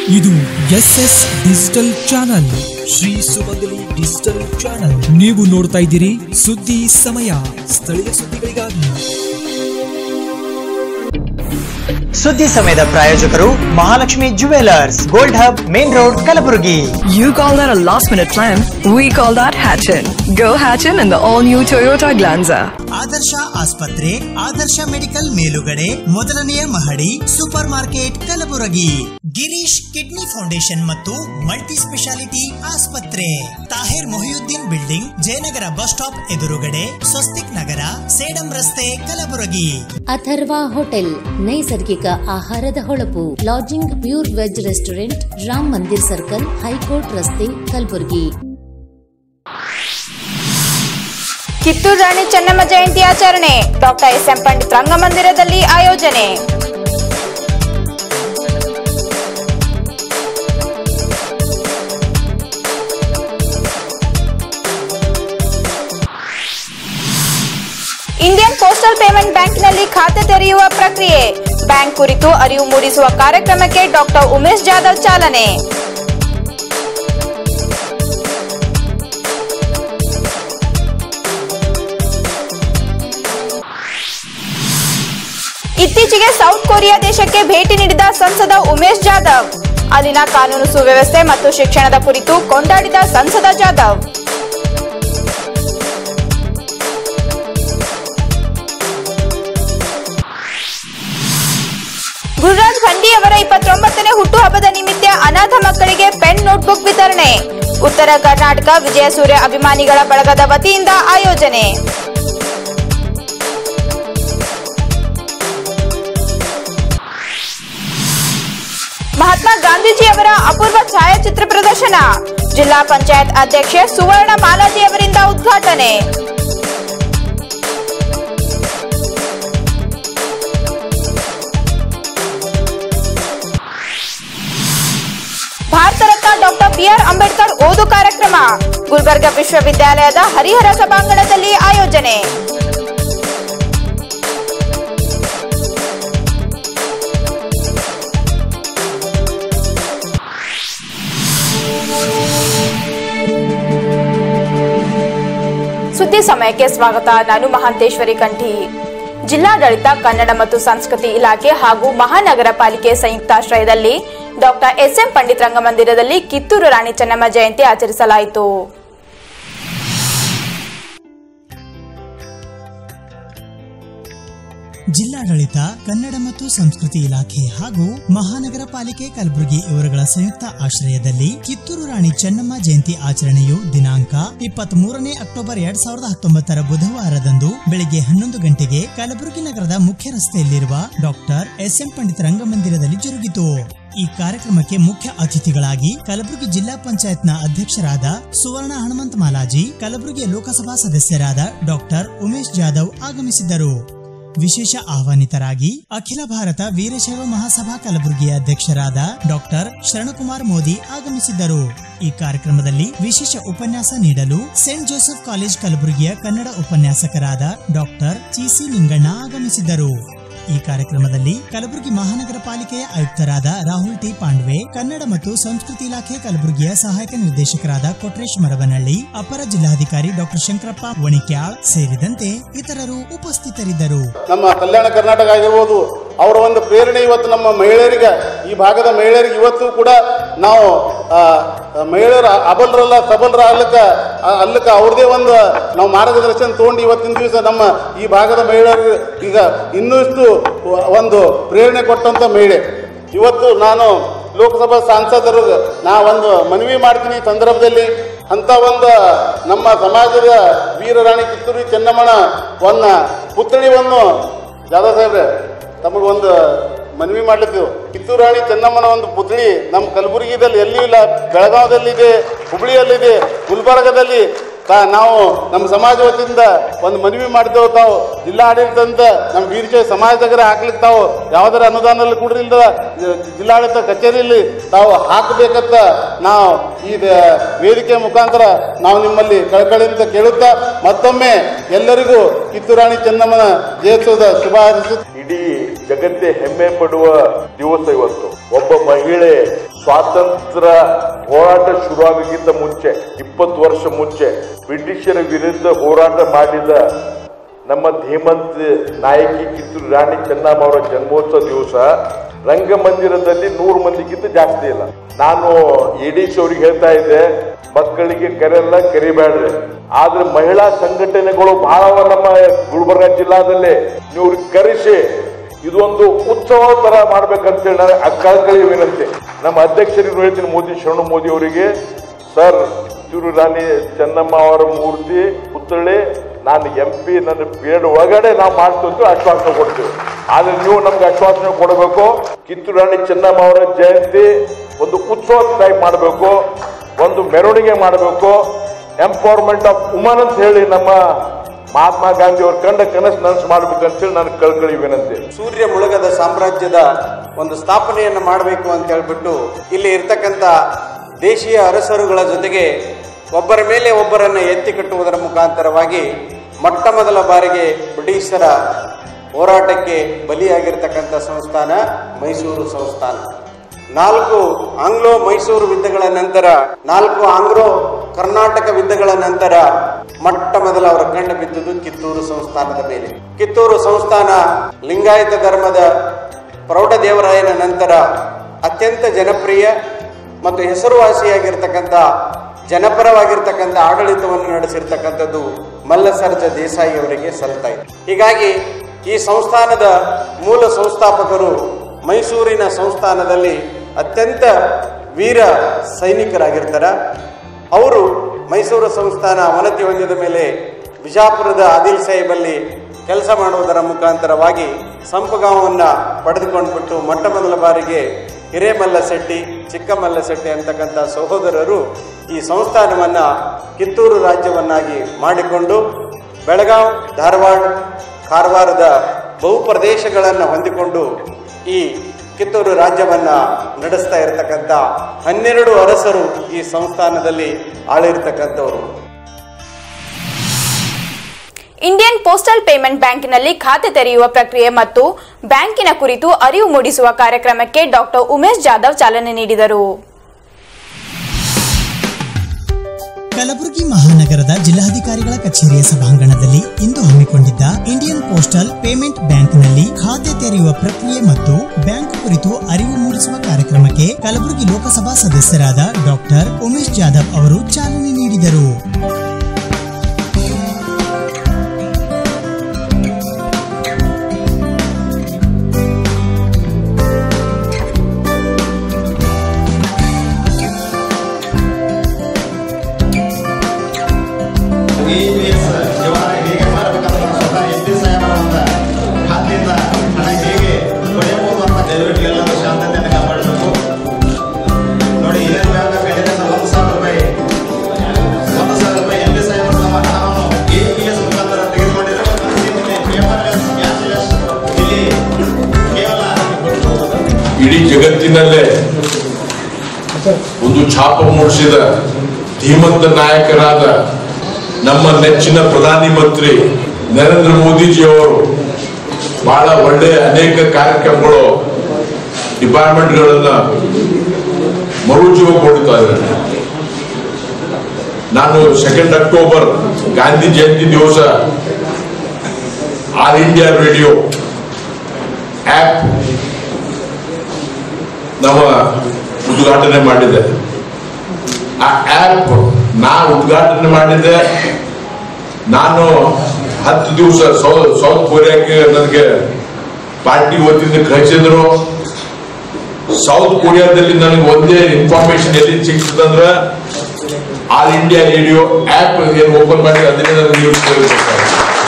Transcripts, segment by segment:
ಇದು S S digital channel Shri Sumangali digital channel ನೀವು ನೋಡ್ತಾ ಇದ್ದೀರಿ ಸುದ್ದಿ ಸಮಯ ಸ್ಥಳೀಯ ಸುದ್ದಿಗಳಿಗಾಗಿ ಸುದ್ದಿ ಸಮಯದ ಪ್ರಾಯೋಜಕರು Mahalakshmi jewellers gold hub main road Kalaburagi You call that a last minute plan? We call that Hatchin. Go Hatchin in the all new Toyota Glanza. ಆದರ್ಶ ಆಸ್ಪತ್ರೆ ಆದರ್ಶ ಮೆಡಿಕಲ್ ಮೇಲುಗಡೆ ಮೊದಲನೆಯ ಮಹಡಿ super market Kalaburagi Girish kidney foundation ಮತ್ತು ಮಲ್ಟಿ ಸ್ಪೆಷಾಲಿಟಿ ಆಸ್ಪತ್ರೆ Tahir Mohiuddin building Jayanagar bus stop ಎದುರುಗಡೆ ಸ್ವಸ್ತಿಕ್ ನಗರ ಸೇಡಂ ರಸ್ತೆ Kalaburagi Atharva hotel ನೈಸರ್ಗಿಕ ಆಹಾರದ ಹೊಳಪು lodging pure veg restaurant Ram Mandir circle high court ರಸ್ತೆ ಕಲಬುರಗಿ ಕಿತ್ತೂರು ರಾಣಿ ಚೆನ್ನಮ್ಮ ಜಯಂತಿ ಆಚರಣೆ ಡಾಕ್ಟರ್ ಎಸ್ ಎಂ ಪಂಡಿತ್ ರಂಗಮಂದಿರದಲ್ಲಿ ಆಯೋಜನೆ ಇಂಡಿಯನ್ ಪೋಸ್ಟಲ್ ಪೇಮೆಂಟ್ ಬ್ಯಾಂಕ್ನಲ್ಲಿ ಖಾತೆ ತೆರೆಯುವ ಪ್ರಕ್ರಿಯೆ ಬ್ಯಾಂಕ್ ಕುರಿತು ಅರಿವು ಮೂಡಿಸುವ ಕಾರ್ಯಕ್ರಮಕ್ಕೆ ಡಾಕ್ಟರ್ ಉಮೇಶ್ ಜಾಧವ್ ಚಾಲನೆ ಇತ್ತೀಚೆಗೆ ಸೌತ್ ಕೊರಿಯಾ ದೇಶಕ್ಕೆ ಭೇಟಿ ನೀಡಿದ ಸಂಸದ ಉಮೇಶ್ ಜಾಧವ್ ಅಲ್ಲಿನ ಕಾನೂನು ಸುವ್ಯವಸ್ಥೆ ಮತ್ತು ಶಿಕ್ಷಣದ ಕುರಿತು ಕೊಂಡಾಡಿದ ಸಂಸದ ಜಾಧವ್ ಗುರುರಾಜ್ ಖಂಡಿ ಅವರ ಇಪ್ಪತ್ತೊಂಬತ್ತನೇ ಹುಟ್ಟುಹಬ್ಬದ ನಿಮಿತ್ತ ಅನಾಥ ಮಕ್ಕಳಿಗೆ ಪೆನ್ ನೋಟ್ಬುಕ್ ವಿತರಣೆ ಉತ್ತರ ಕರ್ನಾಟಕ ವಿಜಯ ಸೂರ್ಯ ಅಭಿಮಾನಿಗಳ ಬಳಗದ ವತಿಯಿಂದ ಆಯೋಜನೆ ಮಹಾತ್ಮ ಗಾಂಧೀಜಿ ಅವರ ಅಪೂರ್ವ ಛಾಯಾಚಿತ್ರ ಪ್ರದರ್ಶನ ಜಿಲ್ಲಾ ಪಂಚಾಯತ್ ಅಧ್ಯಕ್ಷೆ ಸುವರ್ಣ ಮಾಲಾಜಿ ಅವರಿಂದ ಉದ್ಘಾಟನೆ ಭಾರತ ರತ್ನ ಡಾಕ್ಟರ್ ಬಿಆರ್ ಅಂಬೇಡ್ಕರ್ ಓದು ಕಾರ್ಯಕ್ರಮ ಗುಲ್ಬರ್ಗ ವಿಶ್ವವಿದ್ಯಾಲಯದ ಹರಿಹರ ಸಭಾಂಗಣದಲ್ಲಿ ಆಯೋಜನೆ ಸುದ್ದಿ ಸಮಯಕ್ಕೆ ಸ್ವಾಗತ ನಾನು ಮಹಾಂತೇಶ್ವರಿ ಕಂಠಿ ಜಿಲ್ಲಾಡಳಿತ ಕನ್ನಡ ಮತ್ತು ಸಂಸ್ಕೃತಿ ಇಲಾಖೆ ಹಾಗೂ ಮಹಾನಗರ ಪಾಲಿಕೆ ಸಂಯುಕ್ತಾಶ್ರಯದಲ್ಲಿ ಡಾಕ್ಟರ್ ಎಸ್ ಎಂ ಪಂಡಿತ್ ರಂಗಮಂದಿರದಲ್ಲಿ ಕಿತ್ತೂರು ರಾಣಿ ಚೆನ್ನಮ್ಮ ಜಯಂತಿ ಆಚರಿಸಲಾಯಿತು ಜಿಲ್ಲಾಡಳಿತ ಕನ್ನಡ ಮತ್ತು ಸಂಸ್ಕೃತಿ ಇಲಾಖೆ ಹಾಗೂ ಮಹಾನಗರ ಪಾಲಿಕೆ ಕಲಬುರಗಿ ಇವರುಗಳ ಸಂಯುಕ್ತ ಆಶ್ರಯದಲ್ಲಿ ಕಿತ್ತೂರು ರಾಣಿ ಚೆನ್ನಮ್ಮ ಜಯಂತಿ ಆಚರಣೆಯು ದಿನಾಂಕ ಇಪ್ಪತ್ತ್ ಮೂರನೇ ಅಕ್ಟೋಬರ್ ಎರಡ್ ಸಾವಿರದ ಹತ್ತೊಂಬತ್ತರ ಬುಧವಾರದಂದು ಬೆಳಿಗ್ಗೆ ಹನ್ನೊಂದು ಗಂಟೆಗೆ ಕಲಬುರಗಿ ನಗರದ ಮುಖ್ಯ ರಸ್ತೆಯಲ್ಲಿರುವ ಡಾಕ್ಟರ್ ಎಸ್ ಎಂ ಪಂಡಿತ್ ರಂಗಮಂದಿರದಲ್ಲಿ ಜರುಗಿತು ಈ ಕಾರ್ಯಕ್ರಮಕ್ಕೆ ಮುಖ್ಯ ಅತಿಥಿಗಳಾಗಿ ಕಲಬುರಗಿ ಜಿಲ್ಲಾ ಪಂಚಾಯತ್ನ ಅಧ್ಯಕ್ಷರಾದ ಸುವರ್ಣ ಹನುಮಂತ ಮಾಲಾಜಿ ಕಲಬುರಗಿ ಲೋಕಸಭಾ ಸದಸ್ಯರಾದ ಡಾಕ್ಟರ್ ಉಮೇಶ್ ಜಾಧವ್ ಆಗಮಿಸಿದ್ದರು ವಿಶೇಷ ಆಹ್ವಾನಿತರಾಗಿ ಅಖಿಲ ಭಾರತ ವೀರಶೈವ ಮಹಾಸಭಾ ಕಲಬುರಗಿಯ ಅಧ್ಯಕ್ಷರಾದ ಡಾಕ್ಟರ್ ಶರಣಕುಮಾರ್ ಮೋದಿ ಆಗಮಿಸಿದ್ದರು ಈ ಕಾರ್ಯಕ್ರಮದಲ್ಲಿ ವಿಶೇಷ ಉಪನ್ಯಾಸ ನೀಡಲು ಸೇಂಟ್ ಜೋಸೆಫ್ ಕಾಲೇಜ್ ಕಲಬುರಗಿಯ ಕನ್ನಡ ಉಪನ್ಯಾಸಕರಾದ ಡಾಕ್ಟರ್ ಚಿಸಿ ನಿಂಗಣ್ಣ ಆಗಮಿಸಿದ್ದರು ಈ ಕಾರ್ಯಕ್ರಮದಲ್ಲಿ ಕಲಬುರಗಿ ಮಹಾನಗರ ಪಾಲಿಕೆಯ ಆಯುಕ್ತರಾದ ರಾಹುಲ್ ಟಿ ಪಾಂಡ್ವೆ ಕನ್ನಡ ಮತ್ತು ಸಂಸ್ಕೃತಿ ಇಲಾಖೆ ಕಲಬುರಗಿಯ ಸಹಾಯಕ ನಿರ್ದೇಶಕರಾದ ಕೊಟ್ರೇಶ್ ಮರಬನಹಳ್ಳಿ ಅಪರ ಜಿಲ್ಲಾಧಿಕಾರಿ ಡಾಕ್ಟರ್ ಶಂಕರಪ್ಪ ವಣಿಕ್ಯಾಳ್ ಸೇರಿದಂತೆ ಇತರರು ಉಪಸ್ಥಿತರಿದ್ದರು ನಮ್ಮ ಕಲ್ಯಾಣ ಕರ್ನಾಟಕ ಆಗಿರ್ಬೋದು ಅವರ ಒಂದು ಪ್ರೇರಣೆ ಇವತ್ತು ನಮ್ಮ ಮಹಿಳೆಯರಿಗೆ ಈ ಭಾಗದ ಮಹಿಳೆಯರಿಗೆ ಇವತ್ತು ಕೂಡ ನಾವು ಆ, ಮಹಿಳೆಯರು ಅಬಲರಲ್ಲ ಸಬಲರ ಅಲ್ಲಕ್ಕ ಆ- ಅಲ್ಲಕ್ಕ ಅವ್ರದೇ ಒಂದು ನಾವು ಮಾರ್ಗದರ್ಶನ ತಗೊಂಡು ಇವತ್ತಿನ ದಿವಸ ನಮ್ಮ ಈ ಭಾಗದ ಮಹಿಳೆಯರು ಈಗ ಇನ್ನಷ್ಟು ಒಂದು ಪ್ರೇರಣೆ ಕೊಟ್ಟಂತ ಮಹಿಳೆ ಇವತ್ತು ನಾನು ಲೋಕಸಭಾ ಸಾಂಸದರು ನಾ ಒಂದು ಮನವಿ ಮಾಡ್ತೀನಿ ಈ ಸಂದರ್ಭದಲ್ಲಿ ಅಂತ ಒಂದು ನಮ್ಮ ಸಮಾಜದ ವೀರರಾಣಿ ಕಿತ್ತೂರಿ ಚೆನ್ನಮ್ಮನ ಒಂದು ಪುತ್ಥಳಿಯನ್ನು ಜಾಧವ್ ಸಾಹೇಬ್ರೆ ತಮಗೊಂದು ಮನವಿ ಮಾಡ್ಲಿದ್ದೀವಿ ಕಿತ್ತೂರು ರಾಣಿ ಚೆನ್ನಮ್ಮನ ಒಂದು ಪುತ್ಥಳಿ ನಮ್ಮ ಕಲಬುರಗಿದಲ್ಲಿ ಎಲ್ಲಿಯೂ ಇಲ್ಲ ಬೆಳಗಾವದಲ್ಲಿದೆ ಹುಬ್ಳಿಯಲ್ಲಿದೆ ಗುಲ್ಬರ್ಗದಲ್ಲಿ ತಾ ನಾವು ನಮ್ಮ ಸಮಾಜ ವತಿಯಿಂದ ಒಂದು ಮನವಿ ಮಾಡಿದೆವು ತಾವು ಜಿಲ್ಲಾ ಆಡಳಿತದಿಂದ ನಮ್ಮ ವೀರಶೈವ ಸಮಾಜದಾಗ ಹಾಕ್ಲಿಕ್ಕೆ ತಾವು ಯಾವುದರ ಅನುದಾನದಲ್ಲಿ ಕೂಡ ಇಲ್ಲದ ಜಿಲ್ಲಾಡಳಿತ ಕಚೇರಿಯಲ್ಲಿ ತಾವು ಹಾಕಬೇಕಂತ ನಾವು ಈ ದ- ವೇದಿಕೆ ಮುಖಾಂತರ ನಾವು ನಿಮ್ಮಲ್ಲಿ ಕಳಕಳಿಯಿಂದ ಕೇಳುತ್ತಾ ಮತ್ತೊಮ್ಮೆ ಎಲ್ಲರಿಗೂ ಕಿತ್ತೂರಾಣಿ ಚೆನ್ನಮ್ಮನ ಜಯೋತ್ಸವದ ಶುಭ ಹಾರೈಸುತ್ತಾ ಇಡೀ ಜಗತ್ತೇ ಹೆಮ್ಮೆ ಪಡುವ ದಿವಸ ಇವತ್ತು ಒಬ್ಬ ಮಹಿಳೆ ಸ್ವಾತಂತ್ರ್ಯ ಹೋರಾಟ ಶುರುವಾಗಕ್ಕಿಂತ ಮುಂಚೆ ಇಪ್ಪತ್ತು ವರ್ಷ ಮುಂಚೆ ಬ್ರಿಟಿಷರ ವಿರುದ್ಧ ಹೋರಾಟ ಮಾಡಿದ ನಮ್ಮ ಧೀಮಂತ್ ನಾಯಕಿ ಕಿತ್ತೂರು ರಾಣಿ ಚೆನ್ನಮ್ಮ ಅವರ ಜನ್ಮೋತ್ಸವ ದಿವಸ ರಂಗಮಂದಿರದಲ್ಲಿ ನೂರು ಮಂದಿಗಿಂತ ಜಾಸ್ತಿ ಇಲ್ಲ ನಾನು ಎಡಿಸಿ ಅವ್ರಿಗೆ ಹೇಳ್ತಾ ಇದ್ದೆ ಮಕ್ಕಳಿಗೆ ಕರೆಯಲ್ಲ ಕರಿಬೇಡ್ರಿ ಆದ್ರೆ ಮಹಿಳಾ ಸಂಘಟನೆಗಳು ಬಹಳ ನಮ್ಮ ಗುಲ್ಬರ್ಗ ಜಿಲ್ಲಾದಲ್ಲಿ ನೀವು ಅವ್ರಿಗೆ ಕರೆಸಿ ಇದೊಂದು ಉತ್ಸವ ತರ ಮಾಡ್ಬೇಕಂತೇಳಿ ನಾನು ಅಕ್ಕಳಕಳಿ ವಿನಂತಿ ನಮ್ಮ ಅಧ್ಯಕ್ಷರಿಗೆ ಹೇಳ್ತೀನಿ ಮೋದಿ ಶರಣ ಮೋದಿ ಅವರಿಗೆ ಸರ್ ಕಿತ್ತೂರು ರಾಣಿ ಚೆನ್ನಮ್ಮ ಅವರ ಮೂರ್ತಿ ಪುತ್ಥಳಿ ನಾನು ಎಂ ಪಿ ನನ್ನ ಪೀರಿಯಡ್ ಒಳಗಡೆ ನಾವು ಮಾಡ್ತೀವಿ ಆಶ್ವಾಸನೆ ಕೊಡ್ತೀವಿ ಆದ್ರೆ ನೀವು ನಮ್ಗೆ ಆಶ್ವಾಸನೆ ಕೊಡಬೇಕು ಕಿತ್ತೂರು ರಾಣಿ ಚೆನ್ನಮ್ಮ ಅವರ ಜಯಂತಿ ಒಂದು ಉತ್ಸವ ಟೈಪ್ ಮಾಡಬೇಕು ಒಂದು ಮೆರವಣಿಗೆ ಮಾಡಬೇಕು ಎಂಪವರ್ಮೆಂಟ್ ಆಫ್ ವುಮನ್ ಅಂತ ಹೇಳಿ ನಮ್ಮ ಮಹಾತ್ಮ ಗಾಂಧಿ ಅವ್ರ ಕಂಡ ಕನಸು ನನಸು ಮಾಡ್ಬೇಕಂತೇಳಿ ನಾನು ಕಳ್ಕಳಿ ವಿನಂತಿ ಸೂರ್ಯ ಮುಳುಗದ ಸಾಮ್ರಾಜ್ಯದ ಒಂದು ಸ್ಥಾಪನೆಯನ್ನು ಮಾಡಬೇಕು ಅಂತ ಹೇಳ್ಬಿಟ್ಟು ಇಲ್ಲಿ ಇರ್ತಕ್ಕಂಥ ದೇಶೀಯ ಅರಸರುಗಳ ಜೊತೆಗೆ ಒಬ್ಬರ ಮೇಲೆ ಒಬ್ಬರನ್ನು ಎತ್ತಿ ಕಟ್ಟುವುದರ ಮುಖಾಂತರವಾಗಿ ಮೊಟ್ಟ ಮೊದಲ ಬಾರಿಗೆ ಬ್ರಿಟಿಷರ ಹೋರಾಟಕ್ಕೆ ಬಲಿಯಾಗಿರ್ತಕ್ಕಂಥ ಸಂಸ್ಥಾನ ಮೈಸೂರು ಸಂಸ್ಥಾನ ನಾಲ್ಕು ಆಂಗ್ಲೋ ಮೈಸೂರು ಯುದ್ಧಗಳ ನಂತರ ನಾಲ್ಕು ಆಂಗ್ಲೋ ಕರ್ನಾಟಕ ಯುದ್ಧಗಳ ನಂತರ ಮೊಟ್ಟ ಮೊದಲ ಅವರ ಕಂಡು ಬಿದ್ದುದು ಕಿತ್ತೂರು ಸಂಸ್ಥಾನದ ಮೇಲೆ ಕಿತ್ತೂರು ಸಂಸ್ಥಾನ ಲಿಂಗಾಯತ ಧರ್ಮದ ಪ್ರೌಢದೇವರಾಯನ ನಂತರ ಅತ್ಯಂತ ಜನಪ್ರಿಯ ಮತ್ತು ಹೆಸರುವಾಸಿಯಾಗಿರ್ತಕ್ಕಂಥ ಜನಪರವಾಗಿರ್ತಕ್ಕಂಥ ಆಡಳಿತವನ್ನು ನಡೆಸಿರ್ತಕ್ಕಂಥದ್ದು ಮಲ್ಲಸರ್ಜ ದೇಸಾಯಿ ಅವರಿಗೆ ಸಲ್ತಾ ಇದೆ ಹೀಗಾಗಿ ಈ ಸಂಸ್ಥಾನದ ಮೂಲ ಸಂಸ್ಥಾಪಕರು ಮೈಸೂರಿನ ಸಂಸ್ಥಾನದಲ್ಲಿ ಅತ್ಯಂತ ವೀರ ಸೈನಿಕರಾಗಿರ್ತಾರೆ ಅವರು ಮೈಸೂರು ಸಂಸ್ಥಾನ ಅವನತಿ ಹೊಂದಿದ ಮೇಲೆ ಬಿಜಾಪುರದ ಆದಿಲ್ ಸಾಹೇಬಲ್ಲಿ ಕೆಲಸ ಮಾಡುವುದರ ಮುಖಾಂತರವಾಗಿ ಸಂಪಗಾಂವನ್ನು ಪಡೆದುಕೊಂಡ್ಬಿಟ್ಟು ಮೊಟ್ಟ ಮೊದಲ ಬಾರಿಗೆ ಹಿರೇಮಲ್ಲ ಶೆಟ್ಟಿ ಚಿಕ್ಕಮಲ್ಲ ಶೆಟ್ಟಿ ಅಂತಕ್ಕಂಥ ಸಹೋದರರು ಈ ಸಂಸ್ಥಾನವನ್ನು ಕಿತ್ತೂರು ರಾಜ್ಯವನ್ನಾಗಿ ಮಾಡಿಕೊಂಡು ಬೆಳಗಾವ್ ಧಾರವಾಡ ಕಾರವಾರದ ಬಹು ಪ್ರದೇಶಗಳನ್ನು ಹೊಂದಿಕೊಂಡು ಈ ಕಿತ್ತೂರು ರಾಜ್ಯವನ್ನ ನಡೆಸ್ತಾ ಇರತಕ್ಕಂಥ ಹನ್ನೆರಡು ಅರಸರು ಈ ಸಂಸ್ಥಾನದಲ್ಲಿ ಆಳಿರ್ತಕ್ಕಂಥವ್ರು ಇಂಡಿಯನ್ ಪೋಸ್ಟಲ್ ಪೇಮೆಂಟ್ ಬ್ಯಾಂಕಿನಲ್ಲಿ ಖಾತೆ ತೆರೆಯುವ ಪ್ರಕ್ರಿಯೆ ಮತ್ತು ಬ್ಯಾಂಕಿನ ಕುರಿತು ಅರಿವು ಮೂಡಿಸುವ ಕಾರ್ಯಕ್ರಮಕ್ಕೆ ಡಾಕ್ಟರ್ ಉಮೇಶ್ ಜಾಧವ್ ಚಾಲನೆ ನೀಡಿದರು ಕಲಬುರಗಿ ಮಹಾನಗರದ ಜಿಲ್ಲಾಧಿಕಾರಿಗಳ ಕಚೇರಿಯ ಸಭಾಂಗಣದಲ್ಲಿ ಇಂದು ಹಮ್ಮಿಕೊಂಡಿದ್ದ ಇಂಡಿಯನ್ ಪೋಸ್ಟಲ್ ಪೇಮೆಂಟ್ ಬ್ಯಾಂಕ್ನಲ್ಲಿ ಖಾತೆ ತೆರೆಯುವ ಪ್ರಕ್ರಿಯೆ ಮತ್ತು ಬ್ಯಾಂಕ್ ಕುರಿತು ಅರಿವು ಮೂಡಿಸುವ ಕಾರ್ಯಕ್ರಮಕ್ಕೆ ಕಲಬುರಗಿ ಲೋಕಸಭಾ ಸದಸ್ಯರಾದ ಡಾಕ್ಟರ್ ಉಮೇಶ್ ಜಾಧವ್ ಅವರು ಚಾಲನೆ ನೀಡಿದರು ABS ಜೀವನ ಹೇಗೆ ಮಾಡಬೇಕಂತ ಸ್ವತಃ ಎಸ್ ಪಿ ಸಾಹೇಬರ ಒಂದು ಖಾತೆಯಿಂದ ಹಣ ಹೇಗೆ ಪಡೆಯಬಹುದು ಅಂತ ದಯವಿಟ್ಟು ಎಲ್ಲರೂ ಶಾಂತತೆಯನ್ನು ಕಾಪಾಡಬೇಕು ನೋಡಿ ಇದೇ ಬ್ಯಾಂಕ್ ಕಡೆಯಿಂದ ಒಂದು ಸಾವಿರ ರೂಪಾಯಿ ಒಂದು ಸಾವಿರ ರೂಪಾಯಿ ಎಂ ಪಿ ಸಾಹೇಬರ ನಮ್ಮ ಹಣವನ್ನು ಎ ಪಿ ಎಸ್ ಮುಖಾಂತರ ತೆಗೆದುಕೊಂಡಿದ್ದಾರೆ ಪೇಪರ್ಲೆಸ್ ಕ್ಯಾಶ್ಲೆಸ್ ಇಲ್ಲಿ ಕೇವಲ ಇಡೀ ಜಗತ್ತಿನಲ್ಲೇ ಒಂದು ಛಾಪ ಮೂಡಿಸಿದ ಧೀಮಂತ ನಾಯಕರಾದ ನಮ್ಮ ನೆಚ್ಚಿನ ಪ್ರಧಾನಿ ಮಂತ್ರಿ ನರೇಂದ್ರ ಮೋದಿಜಿಯವರು ಬಹಳ ಒಳ್ಳೆಯ ಅನೇಕ ಕಾರ್ಯಕ್ರಮಗಳು ಡಿಪಾರ್ಟ್ಮೆಂಟ್ಗಳನ್ನ ಮರುಜೀವಗೊಳ್ತಾ ಇದ್ದಾರೆ ನಾನು ಸೆಕೆಂಡ್ ಅಕ್ಟೋಬರ್ ಗಾಂಧಿ ಜಯಂತಿ ದಿವಸ ಆಲ್ ಇಂಡಿಯಾ ರೇಡಿಯೋ ಆಪ್ ನಮ್ಮ ಉದ್ಘಾಟನೆ ಮಾಡಿದೆ ಆ ಆಪ್ ನಾ ಉದ್ಘಾಟನೆ ಮಾಡಿದ್ದೆ ನಾನು ಹತ್ತು ದಿವಸ ಸೌತ್ ಕೊರಿಯಾಕ್ಕೆ ನನಗೆ ಪಾರ್ಟಿ ವತಿಯಿಂದ ಕಳಿಸಿದ್ರು ಸೌತ್ ಕೊರಿಯಾದಲ್ಲಿ ನನಗೆ ಒಂದೇ ಇನ್ಫಾರ್ಮೇಶನ್ ಎಲ್ಲಿ ಸಿಗ್ತದಂದ್ರ ಆಲ್ ಇಂಡಿಯಾ ರೇಡಿಯೋ ಆಪ್ ಏನು ಓಪನ್ ಮಾಡಿ ಅದರಿಂದ ನನಗೆ ನ್ಯೂಸ್ ಕೇಳಿಸ್ತಾರೆ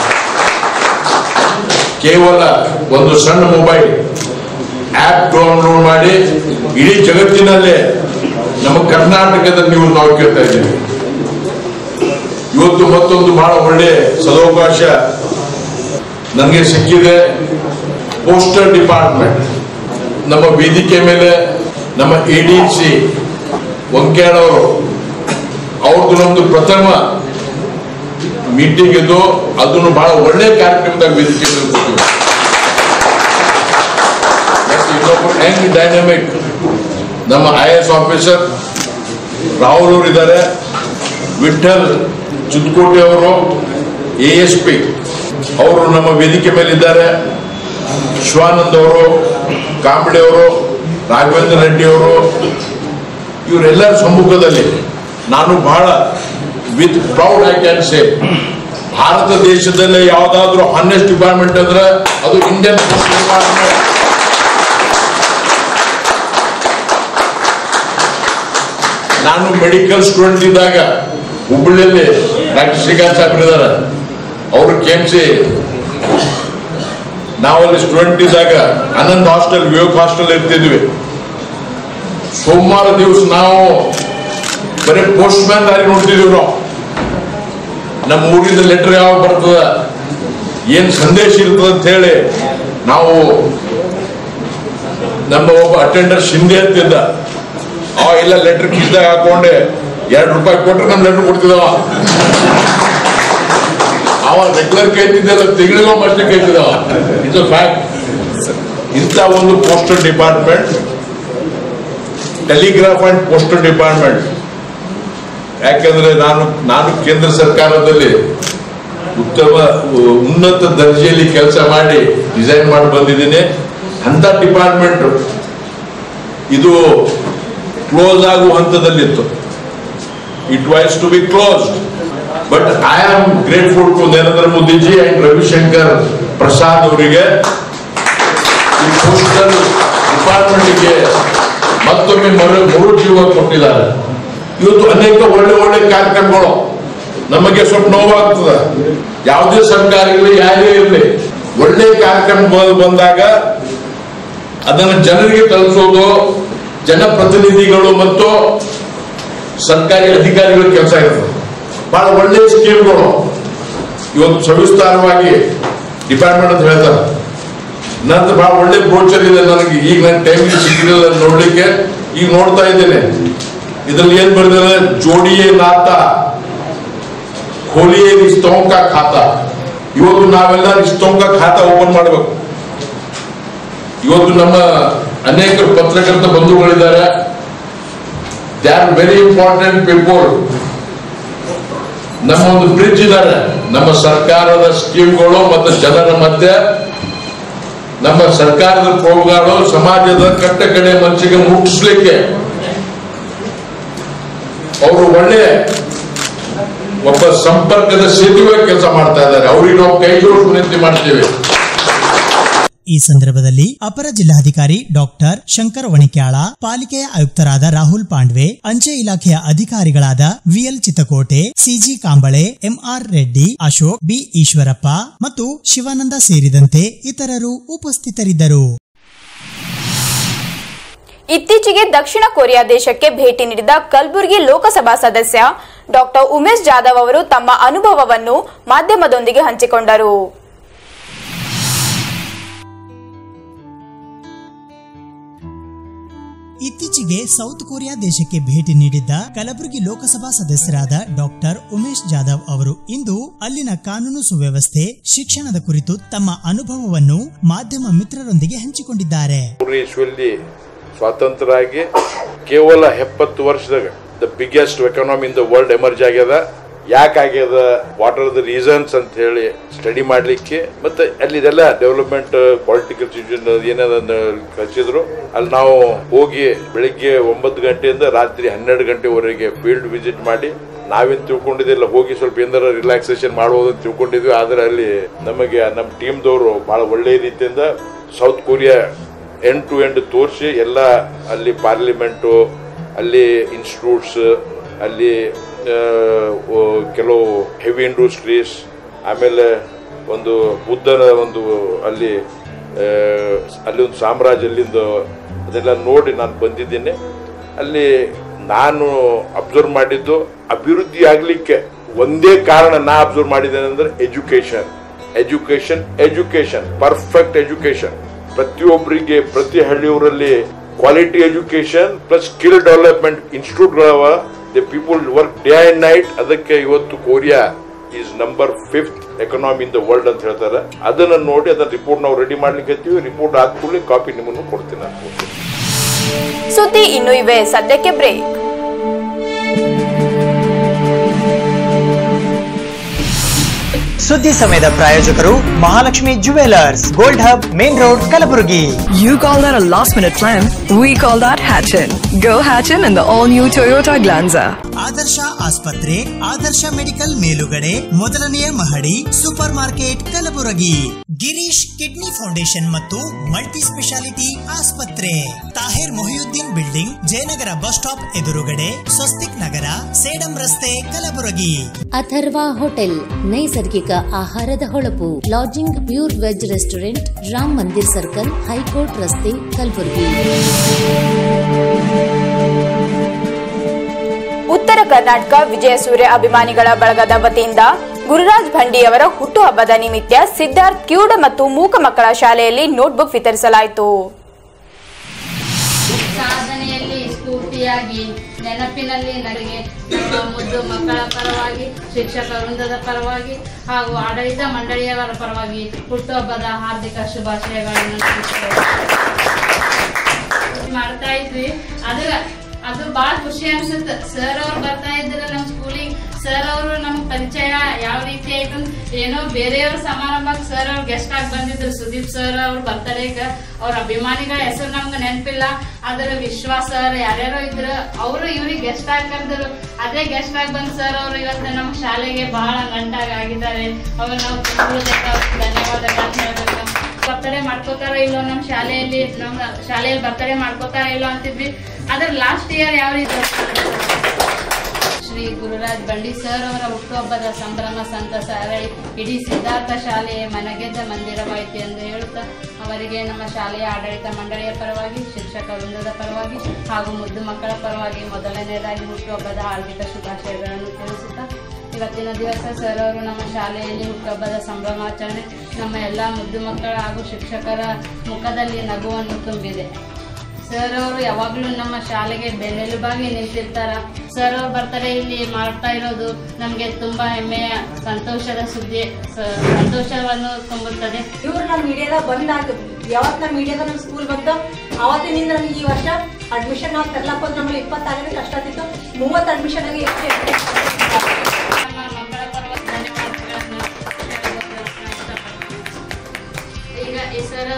ಕೇವಲ ಒಂದು ಸಣ್ಣ ಮೊಬೈಲ್ ಆಪ್ ಡೌನ್ಲೋಡ್ ಮಾಡಿ ಇಡೀ ಜಗತ್ತಿನಲ್ಲೇ ನಮ್ಮ ಕರ್ನಾಟಕದ ನ್ಯೂಸ್ ನಾವು ಕೇಳ್ತಾ ಇದ್ದೀವಿ ಇವತ್ತು ಮತ್ತೊಂದು ಬಹಳ ಒಳ್ಳೆ ಸದವಕಾಶ ನನಗೆ ಸಿಕ್ಕಿದೆ ಪೋಸ್ಟಲ್ ಡಿಪಾರ್ಟ್ಮೆಂಟ್ ನಮ್ಮ ವೇದಿಕೆ ಮೇಲೆ ನಮ್ಮ ಎ ಡಿ ಸಿ ವಂಕ್ಯಾಳವರು ಅವ್ರದ್ದು ನಮ್ದು ಪ್ರಥಮ ಮೀಟಿಂಗ್ ಇದು ಅದನ್ನು ಬಹಳ ಒಳ್ಳೆ ಕಾರ್ಯಕ್ರಮದಾಗ ವೇದಿಕೆ ಮೇಲೆ ಕೊಟ್ಟಿವಿ ಮತ್ತು ಇನ್ನೊಬ್ರು ಹೆಂಗ್ ಡೈನಮಿಕ್ ನಮ್ಮ ಐ ಎಸ್ ಆಫೀಸರ್ ರಾಹುಲ್ ಅವರು ಇದ್ದಾರೆ ವಿಠಲ್ ಚಿತ್ಕೋಟೆ ಅವರು ಎ ಎಸ್ ಪಿ ಅವರು ನಮ್ಮ ವೇದಿಕೆ ಮೇಲೆ ಇದ್ದಾರೆ ಶಿವಾನಂದ್ ಅವರು ಕಾಂಬಳೆ ಅವರು ರಾಘವೇಂದ್ರ ರೆಡ್ಡಿ ಅವರು ಇವರೆಲ್ಲರ ಸಮ್ಮುಖದಲ್ಲಿ ನಾನು ಬಹಳ with proud I can say Bharat ದೇಶದಲ್ಲೇ ಯಾವುದಾದ್ರೂ ಹಾನೆಸ್ಟ್ ಡಿಪಾರ್ಟ್ಮೆಂಟ್ ಅಂದ್ರೆ ಅದು ಇಂಡಿಯನ್ ಪೋಸ್ಟ್ ಡಿಪಾರ್ಟ್ಮೆಂಟ್ ನಾನು ಮೆಡಿಕಲ್ ಸ್ಟೂಡೆಂಟ್ ಇದ್ದಾಗ ಹುಬ್ಬಳ್ಳಿಯಲ್ಲಿ ಡಾಕ್ಟರ್ ಶ್ರೀಕಾಂತ್ ಸಾಹೇಬ್ರು ಇದ್ದಾರೆ ಅವರು ಕೆಎಂಸಿ ನಾವಲ್ಲಿ ಸ್ಟೂಡೆಂಟ್ ಇದ್ದಾಗ ಅನಂತ್ ಹಾಸ್ಟೆಲ್ ವಿವೇಕ್ ಹಾಸ್ಟೆಲ್ ಇರ್ತಿದ್ವಿ ಸೋಮವಾರ ದಿವಸ ನಾವು ಬರೀ ಪೋಸ್ಟ್ ಮ್ಯಾನ್ ದಾರಿ ನೋಡ್ತಿದ್ವಿ ನಾವು ನಮ್ಮ ಊರಿಂದ ಲೆಟರ್ ಯಾವಾಗ ಬರ್ತದ ಏನ್ ಸಂದೇಶ ಇರ್ತದ ಅಂತ ಹೇಳಿ ನಾವು ನಮ್ಮ ಒಬ್ಬ ಅಟೆಂಡರ್ ಶಿಂದೆ ಅಂತಿದ್ದ ಅವ ಇಲ್ಲ ಲೆಟರ್ ಕಿಸ್ದಾಗ ಹಾಕೊಂಡೆ ಎರಡು ರೂಪಾಯಿ ಕೊಟ್ರೆ ನಮ್ ಲೆಟರ್ ಕೊಡ್ತಿದ್ದವ ಅವ ರೆಗ್ಯುಲರ್ ಕೈತಿದ್ದಲ್ಲ ತಿಂಗಳಿಗೊಮ್ಮೆ ಅಷ್ಟೇ ಕೈತಿದ್ದವ ಇಟ್ಸ್ ಫ್ಯಾಕ್ಟ್ ಇಂಥ ಒಂದು postal department telegraph and postal department ಯಾಕಂದ್ರೆ ನಾನು ನಾನು ಕೇಂದ್ರ ಸರ್ಕಾರದಲ್ಲಿ ಉತ್ತಮ ಉ- ಉನ್ನತ ದರ್ಜೆಯಲ್ಲಿ ಕೆಲಸ ಮಾಡಿ ಡಿಸೈನ್ ಮಾಡಿ ಬಂದಿದ್ದೀನಿ ಅಂತ ಡಿಪಾರ್ಟ್ಮೆಂಟ್ ಇದು ಕ್ಲೋಸ್ ಆಗುವ ಹಂತದಲ್ಲಿತ್ತು it was to be closed but I am grateful to Narendra Modiji and Ravishankar Prasad ಅವರಿಗೆ ಈ ಪೋಸ್ಟಲ್ ಡಿಪಾರ್ಟ್ಮೆಂಟ್ಗೆ ಮತ್ತೊಮ್ಮೆ ಮರು ಮರು ಜೀವ ಕೊಟ್ಟಿದ್ದಾರೆ ಇವತ್ತು ಅನೇಕ ಒಳ್ಳೆ ಒಳ್ಳೆ ಕಾರ್ಯಕ್ರಮಗಳು ನಮಗೆ ಸ್ವಲ್ಪ ನೋವಾಗ್ತದೆ ಯಾವುದೇ ಸರ್ಕಾರ ಇರಲಿ ಯಾರೇ ಇರಲಿ ಒಳ್ಳೆ ಕಾರ್ಯಕ್ರಮ ಬ- ಬಂದಾಗ ಅದನ್ನು ಜನರಿಗೆ ತಲುಪಿಸೋದು ಜನಪ್ರತಿನಿಧಿಗಳು ಮತ್ತು ಸರ್ಕಾರಿ ಅಧಿಕಾರಿಗಳ ಕೆಲಸ ಇರ್ತದೆ ಬಹಳ ಒಳ್ಳೆಯ ಸ್ಕೀಮ್ಗಳು ಇವತ್ತು ಸವಿಸ್ತಾರವಾಗಿ ಡಿಪಾರ್ಟ್ಮೆಂಟ್ ಅಂತ ಹೇಳ್ತಾರೆ ನಂತರ ಬಹಳ ಒಳ್ಳೆ ಬ್ರೋಚರ್ ಇದೆ ನನಗೆ ಈಗ ನನ್ನ ಟೈಮ್ ಸಿಕ್ಕಿರಲಿಲ್ಲ ನೋಡ್ಲಿಕ್ಕೆ ಈಗ ನೋಡ್ತಾ ಇದ್ದೇನೆ ಇದ್ರಲ್ಲಿ ಏನ್ ಬರೆದಿದೆ ಜೋಡಿಯೇ ನಾತ ಖೋಲಿಯೇ ರಿಸ್ತೋಂಕ ಖಾತ ಇವತ್ತು ನಾವೆಲ್ಲ ರಿಸ್ತೋಂಕ ಖಾತ ಓಪನ್ ಮಾಡಬೇಕು ಇವತ್ತು ನಮ್ಮ ಅನೇಕ ಪತ್ರಕರ್ತ ಬಂಧುಗಳಿದ್ದಾರೆ they are very important people ನಮ್ಮ ಒಂದು ಬ್ರಿಡ್ಜ್ ಇದ್ದಾರೆ ನಮ್ಮ ಸರ್ಕಾರದ ಸ್ಕೀಮ್ಗಳು ಮತ್ತು ಜನರ ಮಧ್ಯೆ ನಮ್ಮ ಸರ್ಕಾರದ ಪ್ರೋಗ್ರಾಮ್ಗಳು ಸಮಾಜದ ಕಟ್ಟ ಕಡೆ ಮನಸ್ಸಿಗೆ ಮುಟ್ಟಿಸ್ಲಿಕ್ಕೆ ಅವರು ಒಳ್ಳೆ ಒಬ್ಬ ಸಂಪರ್ಕದ ಸೇತುವೆ ಕೆಲಸ ಮಾಡ್ತಾ ಇದ್ದಾರೆ ಅವ್ರಿಗೆ ನಾವು ಕೈ ಜೋಡಿಸಿ ವಿನಂತಿ ಮಾಡ್ತೇವೆ ಈ ಸಂದರ್ಭದಲ್ಲಿ ಅಪರ ಜಿಲ್ಲಾಧಿಕಾರಿ ಡಾಕ್ಟರ್ ಶಂಕರ್ ವಣಿಕ್ಯಾಳ ಪಾಲಿಕೆಯ ಆಯುಕ್ತರಾದ ರಾಹುಲ್ ಪಾಂಡ್ವೆ ಅಂಚೆ ಇಲಾಖೆಯ ಅಧಿಕಾರಿಗಳಾದ V L Chittakote C G Kamble M R Reddy Ashok B Eshwarappa ಮತ್ತು ಶಿವಾನಂದ ಸೇರಿದಂತೆ ಇತರರು ಉಪಸ್ಥಿತರಿದ್ದರು ಇತ್ತೀಚೆಗೆ ದಕ್ಷಿಣ ಕೊರಿಯಾ ದೇಶಕ್ಕೆ ಭೇಟಿ ನೀಡಿದ ಕಲಬುರಗಿ ಲೋಕಸಭಾ ಸದಸ್ಯ ಡಾಕ್ಟರ್ ಉಮೇಶ್ ಜಾಧವ್ ಅವರು ತಮ್ಮ ಅನುಭವವನ್ನು ಮಾಧ್ಯಮದೊಂದಿಗೆ ಹಂಚಿಕೊಂಡರು ಇತ್ತೀಚೆಗೆ ಸೌತ್ ಕೊರಿಯಾ ದೇಶಕ್ಕೆ ಭೇಟಿ ನೀಡಿದ್ದ ಕಲಬುರಗಿ ಲೋಕಸಭಾ ಸದಸ್ಯರಾದ ಡಾಕ್ಟರ್ ಉಮೇಶ್ ಜಾಧವ್ ಅವರು ಇಂದು ಅಲ್ಲಿನ ಕಾನೂನು ಸುವ್ಯವಸ್ಥೆ ಶಿಕ್ಷಣದ ಕುರಿತು ತಮ್ಮ ಅನುಭವವನ್ನು ಮಾಧ್ಯಮ ಮಿತ್ರರೊಂದಿಗೆ ಹಂಚಿಕೊಂಡಿದ್ದಾರೆ ಮೂರನೇ ಇಸ್ವಿಯಲ್ಲಿ ಸ್ವಾತಂತ್ರ್ಯ ಆಗಿ ಕೇವಲ ಎಪ್ಪತ್ತು ವರ್ಷದಾಗ the biggest economy in the world emerge ಆಗ್ಯದ ಯಾಕೆ ಆಗ್ಯದ ವಾಟ್ ಆರ್ ದ ರೀಸನ್ಸ್ ಅಂತ ಹೇಳಿ ಸ್ಟಡಿ ಮಾಡ್ಲಿಕ್ಕೆ ಮತ್ತೆ ಅಲ್ಲಿ ಇದೆಲ್ಲ ಡೆವಲಪ್ಮೆಂಟ್ ಪೊಲಿಟಿಕಲ್ ಸಿಚುವೇಶನ್ ಏನದ ಕಳಿಸಿದ್ರು ಅಲ್ಲಿ ನಾವು ಹೋಗಿ ಬೆಳಿಗ್ಗೆ ಒಂಬತ್ತು ಗಂಟೆಯಿಂದ ರಾತ್ರಿ ಹನ್ನೆರಡು ಗಂಟೆವರೆಗೆ ಫೀಲ್ಡ್ ವಿಸಿಟ್ ಮಾಡಿ ನಾವೇನ್ ತಿಳ್ಕೊಂಡಿದ್ದಿಲ್ಲ ಹೋಗಿ ಸ್ವಲ್ಪ ಏನಾರ ರಿಲ್ಯಾಕ್ಸೇಷನ್ ಮಾಡ್ಬೋದು ಅಂತ ತಿಳ್ಕೊಂಡಿದ್ವಿ ಆದ್ರೆ ಅಲ್ಲಿ ನಮಗೆ ನಮ್ಮ ಟೀಮ್ದವರು ಬಹಳ ಒಳ್ಳೆಯ ರೀತಿಯಿಂದ South Korea end to end ತೋರಿಸಿ ಎಲ್ಲ ಅಲ್ಲಿ ಪಾರ್ಲಿಮೆಂಟು ಅಲ್ಲಿ ಇನ್ಸ್ಟಿಟ್ಯೂಟ್ಸ್ ಅಲ್ಲಿ ಆ, ಓ- ಕೆಲವು ಹೆವಿ ಇಂಡಸ್ಟ್ರೀಸ್ ಆಮೇಲೆ ಒಂದು ಬುದ್ಧನ ಒಂದು ಅಲ್ಲಿ ಆ, ಅಲ್ಲಿ ಒಂದು ಸಾಮ್ರಾಜ್ಯ ಅಲ್ಲಿಂದ ಅದೆಲ್ಲ ನೋಡಿ ನಾನು ಬಂದಿದ್ದೇನೆ ಅಲ್ಲಿ ನಾನು ಅಬ್ಸರ್ವ್ ಮಾಡಿದ್ದು ಅಭಿವೃದ್ಧಿ ಆಗ್ಲಿಕ್ಕೆ ಒಂದೇ ಕಾರಣ ನಾ ಅಬ್ಸರ್ವ್ ಮಾಡಿದ್ದೇನೆ ಅಂದ್ರೆ education education education perfect education ಪ್ರತಿಯೊಬ್ಬರಿಗೆ ಪ್ರತಿ ಹಳ್ಳಿಯೂರಲ್ಲಿ quality education plus skill development ಇನ್ಸ್ಟಿಟ್ಯೂಟ್ಗಳವ the people work day and night ಅದಕ್ಕೆ ಇವತ್ತು Korea is number fifth economy in the world ಅಂತ ಹೇಳ್ತಾರೆ ಅದನ್ನ ನೋಡಿ ಅದನ್ನ ರಿಪೋರ್ಟ್ ನಾವು ರೆಡಿ ಮಾಡ್ಲಿಕ್ಕೆ ಹತ್ತೀವಿ ರಿಪೋರ್ಟ್ ಆದ ಕೂಡಲೇ ಕಾಪಿ ನಿಮ್ಮನ್ನು ಕೊಡ್ತೀನಿ ನಾನು ಸುದ್ದಿ ಇನ್ನು ಇವೆ ಸದ್ಯಕ್ಕೆ ಬ್ರೇಕ್ ಸುದ್ದಿ ಸಮಯದ ಪ್ರಾಯೋಜಕರು Mahalakshmi jewellers gold hub main road Kalaburagi You call that a last minute plan? We call that Hatchin. Go Hatchin in the all new Toyota Glanza. ಆದರ್ಶ ಆಸ್ಪತ್ರೆ ಆದರ್ಶ ಮೆಡಿಕಲ್ ಮೇಲುಗಡೆ ಮೊದಲನೆಯ ಮಹಡಿ super market Kalaburagi Girish kidney foundation ಮತ್ತು ಮಲ್ಟಿ ಸ್ಪೆಷಾಲಿಟಿ ಆಸ್ಪತ್ರೆ Tahir Mohiuddin building Jayanagar bus stop ಎದುರುಗಡೆ ಸ್ವಸ್ತಿಕ್ ನಗರ ಸೇಡಂ ರಸ್ತೆ Kalaburagi Atharva hotel ನೈಸರ್ಗಿಕ ಆಹಾರದ ಹೊಳಪು lodging pure veg restaurant Ram Mandir circle high court ರಸ್ತೆ ಕಲಬುರಗಿ ಉತ್ತರ ಕರ್ನಾಟಕ ವಿಜಯ ಸೂರ್ಯ ಅಭಿಮಾನಿಗಳ ಬಳಗದ ವತಿಯಿಂದ ಗುರುರಾಜ್ ಭಂಡಿಯವರ ಹುಟ್ಟುಹಬ್ಬದ ನಿಮಿತ್ತ ಸಿದ್ಧಾರ್ಥ್ ಕಿವುಡ ಮತ್ತು ಮೂಕ ಮಕ್ಕಳ ಶಾಲೆಯಲ್ಲಿ ನೋಟ್ಬುಕ್ ವಿತರಿಸಲಾಯಿತು ಸಾಧನೆಯಲ್ಲಿ ಸ್ಫೂರ್ತಿಯಾಗಿ ನೆನಪಿನಲ್ಲಿ ನನಗೆ ನಮ್ಮ ಮುದ್ದು ಮಕ್ಕಳ ಪರವಾಗಿ ಶಿಕ್ಷಕ ವೃಂದದ ಪರವಾಗಿ ಹಾಗೂ ಆಡಳಿತ ಮಂಡಳಿಯವರ ಪರವಾಗಿ ಹುಟ್ಟುಹಬ್ಬದ ಹಾರ್ದಿಕ ಶುಭಾಶಯಗಳನ್ನು ತಿಳಿಸುತ್ತೇವೆ. ಮಾಡ್ತಾ ಇದ್ವಿ ಅದು ಅದು ಬಹಳ ಖುಷಿ ಅನ್ಸುತ್ತೆ ಸರ್ ಅವ್ರು ಬರ್ತಾ ಇದ್ರ ನಮ್ ಸ್ಕೂಲಿಗೆ ಸರ್ ಅವರು ನಮ್ಗೆ ಪರಿಚಯ ಯಾವ ರೀತಿ ಆಯ್ತು ಅಂದ್ರೆ ಏನೋ ಬೇರೆಯವ್ರ ಸಮಾರಂಭಕ್ಕೆ ಸರ್ ಅವ್ರು ಗೆಸ್ಟ್ ಆಗಿ ಬಂದಿದ್ರು ಸುದೀಪ್ ಸರ್ ಅವ್ರ ಬರ್ತಡೇಗ ಅವ್ರ ಅಭಿಮಾನಿಗಳ ಹೆಸರು ನಮ್ಗೆ ನೆನಪಿಲ್ಲ ಆದ್ರೆ ವಿಶ್ವಾಸ್ ಸರ್ ಯಾರ್ಯಾರೋ ಇದ್ರು ಅವರು ಇವ್ರಿಗೆ ಗೆಸ್ಟ್ ಆಗಿ ಕರೆದ್ರು ಅದೇ ಗೆಸ್ಟ್ ಆಗಿ ಬಂದ್ ಸರ್ ಅವ್ರು ಇವತ್ತು ನಮ್ಮ ಶಾಲೆಗೆ ಬಹಳ ಗಂಟಾಗಿ ಆಗಿದ್ದಾರೆ ಅವ್ರು ನಾವು ತುಂಬ ಧನ್ಯವಾದಗಳನ್ನ ಹೇಳ್ಬೇಕು ಬರ್ತಡೇ ಮಾಡ್ಕೋತಾರ ಇಲ್ಲೋ ನಮ್ಮ ಶಾಲೆಯಲ್ಲಿ ನಮ್ಮ ಶಾಲೆಯಲ್ಲಿ ಬರ್ತಡೇ ಮಾಡ್ಕೋತಾರ ಇಲ್ಲೋ ಅಂತಿದ್ವಿ ಆದ್ರೆ ಲಾಸ್ಟ್ ಇಯರ್ ಯಾವ ರೀತಿ ಶ್ರೀ ಗುರುರಾಜ್ ಬಂಡಿ ಸರ್ ಅವರ ಹುಟ್ಟುಹಬ್ಬದ ಸಂಭ್ರಮ ಸಂತಸ ಅರಳಿ ಇಡೀ ಸಿದ್ಧಾರ್ಥ ಶಾಲೆಯ ಮನಗೆದ್ದ ಮಂದಿರವಾಯಿತು ಎಂದು ಹೇಳುತ್ತಾ ಅವರಿಗೆ ನಮ್ಮ ಶಾಲೆಯ ಆಡಳಿತ ಮಂಡಳಿಯ ಪರವಾಗಿ ಶಿಕ್ಷಕ ವೃಂದದ ಪರವಾಗಿ ಹಾಗೂ ಮುದ್ದು ಮಕ್ಕಳ ಪರವಾಗಿ ಮೊದಲನೇದಾಗಿ ಹುಟ್ಟುಹಬ್ಬದ ಹಾರ್ದಿಕ ಶುಭಾಶಯಗಳನ್ನು ತಿಳಿಸುತ್ತಾ ಇವತ್ತಿನ ದಿವಸ ಸರ್ ಅವರು ನಮ್ಮ ಶಾಲೆಯಲ್ಲಿ ಹುಟ್ಟುಹಬ್ಬದ ಸಂಭ್ರಮಾಚರಣೆ ನಮ್ಮ ಎಲ್ಲ ಮುದ್ದು ಮಕ್ಕಳ ಹಾಗೂ ಶಿಕ್ಷಕರ ಮುಖದಲ್ಲಿ ನಗುವನ್ನು ತುಂಬಿದೆ ಸರ್ ಅವರು ಯಾವಾಗಲೂ ನಮ್ಮ ಶಾಲೆಗೆ ಬೆನ್ನೆಲುಬಾಗಿ ನಿಂತಿರ್ತಾರ ಸರ್ ಅವ್ರ ಬರ್ತಡೇ ಇಲ್ಲಿ ಮಾಡ್ತಾ ಇರೋದು ನಮಗೆ ತುಂಬಾ ಹೆಮ್ಮೆಯ ಸಂತೋಷದ ಸುದ್ದಿ ಸ- ಸಂತೋಷವನ್ನು ತುಂಬುತ್ತದೆ ಇವ್ರು ನಮ್ಮ ಮೀಡಿಯಾದಾಗ ಬಂದಾಗ ಯಾವತ್ತು ನಮ್ಮ ಮೀಡಿಯಾದ ನಮ್ಮ ಸ್ಕೂಲ್ ಬಂತು ಅವತ್ತಿನಿಂದ ನಮ್ಗೆ ಈ ವರ್ಷ ಅಡ್ಮಿಷನ್ ನಾವು ತರ್ಲಕ್ಕ ಹೋದ್ರೆ ನಮ್ಮಲ್ಲಿ ಇಪ್ಪತ್ತಾಗಲಿ ಕಷ್ಟ ಆಗ್ತಿತ್ತು ಮೂವತ್ತು ಅಡ್ಮಿಷನ್ ಆಗಿ ಎಷ್ಟು ನಮ್ಮ ಮಕ್ಕಳ ಪರವಾಗಿ ಧನ್ಯವಾದಗಳನ್ನು ಹೇಳೋದಕ್ಕೆ ಇಷ್ಟಪಡ್ತೀನಿ. ಈಗ ಈ sir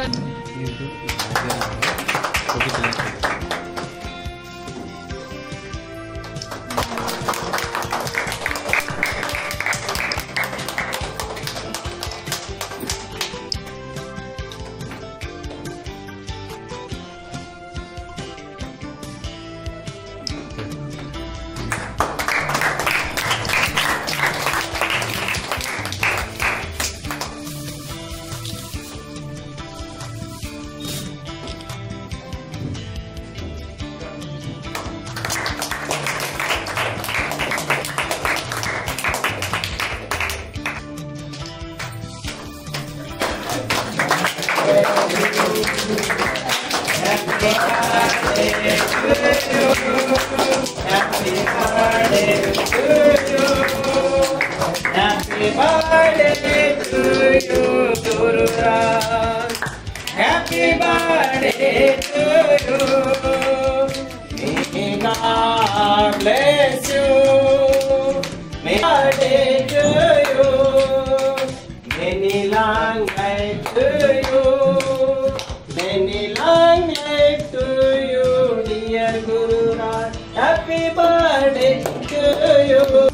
Happy birthday to you, Guru Raj. Happy birthday to you. May God bless you. May birthday to you. Many long life to you. Many long life to you, dear Guru Raj. Happy birthday to you.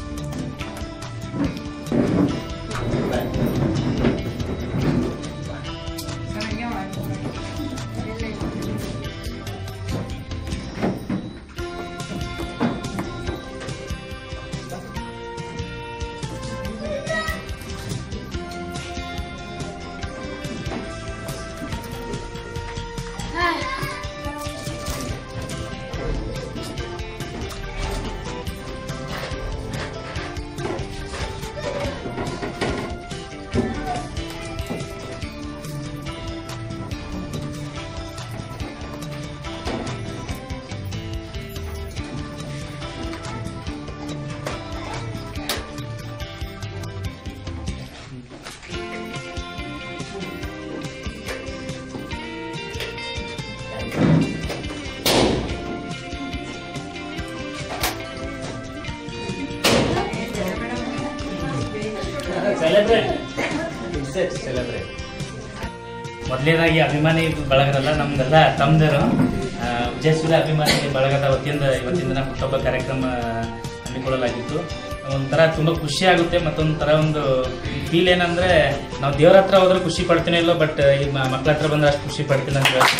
Celebrate celebrate ಮೊದಲನೇದಾಗಿ ಅಭಿಮಾನಿ ಬಳಗರಲ್ಲ ನಮ್ದೆಲ್ಲ ತಮ್ಮದರು ವಿಜಯಶೀಲ ಅಭಿಮಾನಿ ಬಳಗದ ವತಿಯಿಂದ ಇವತ್ತಿನ ದಿನ ಹುಟ್ಟುಹಬ್ಬ ಕಾರ್ಯಕ್ರಮ ಹಮ್ಮಿಕೊಳ್ಳಲಾಗಿತ್ತು ಒಂಥರ ತುಂಬ ಖುಷಿ ಆಗುತ್ತೆ ಮತ್ತೊಂಥರ ಒಂದು ಫೀಲ್ ಏನಂದ್ರೆ ನಾವು ದೇವ್ರ ಹತ್ರ ಹೋದ್ರೆ ಖುಷಿ ಪಡ್ತೀನಿ ಇಲ್ಲೋ ಬಟ್ ಈ ಮ- ಮಕ್ಳ ಹತ್ರ ಬಂದ್ರೆ ಅಷ್ಟು ಖುಷಿ ಪಡ್ತಿಲ್ಲ ಅಂತ ಹೇಳ್ತೀನಿ.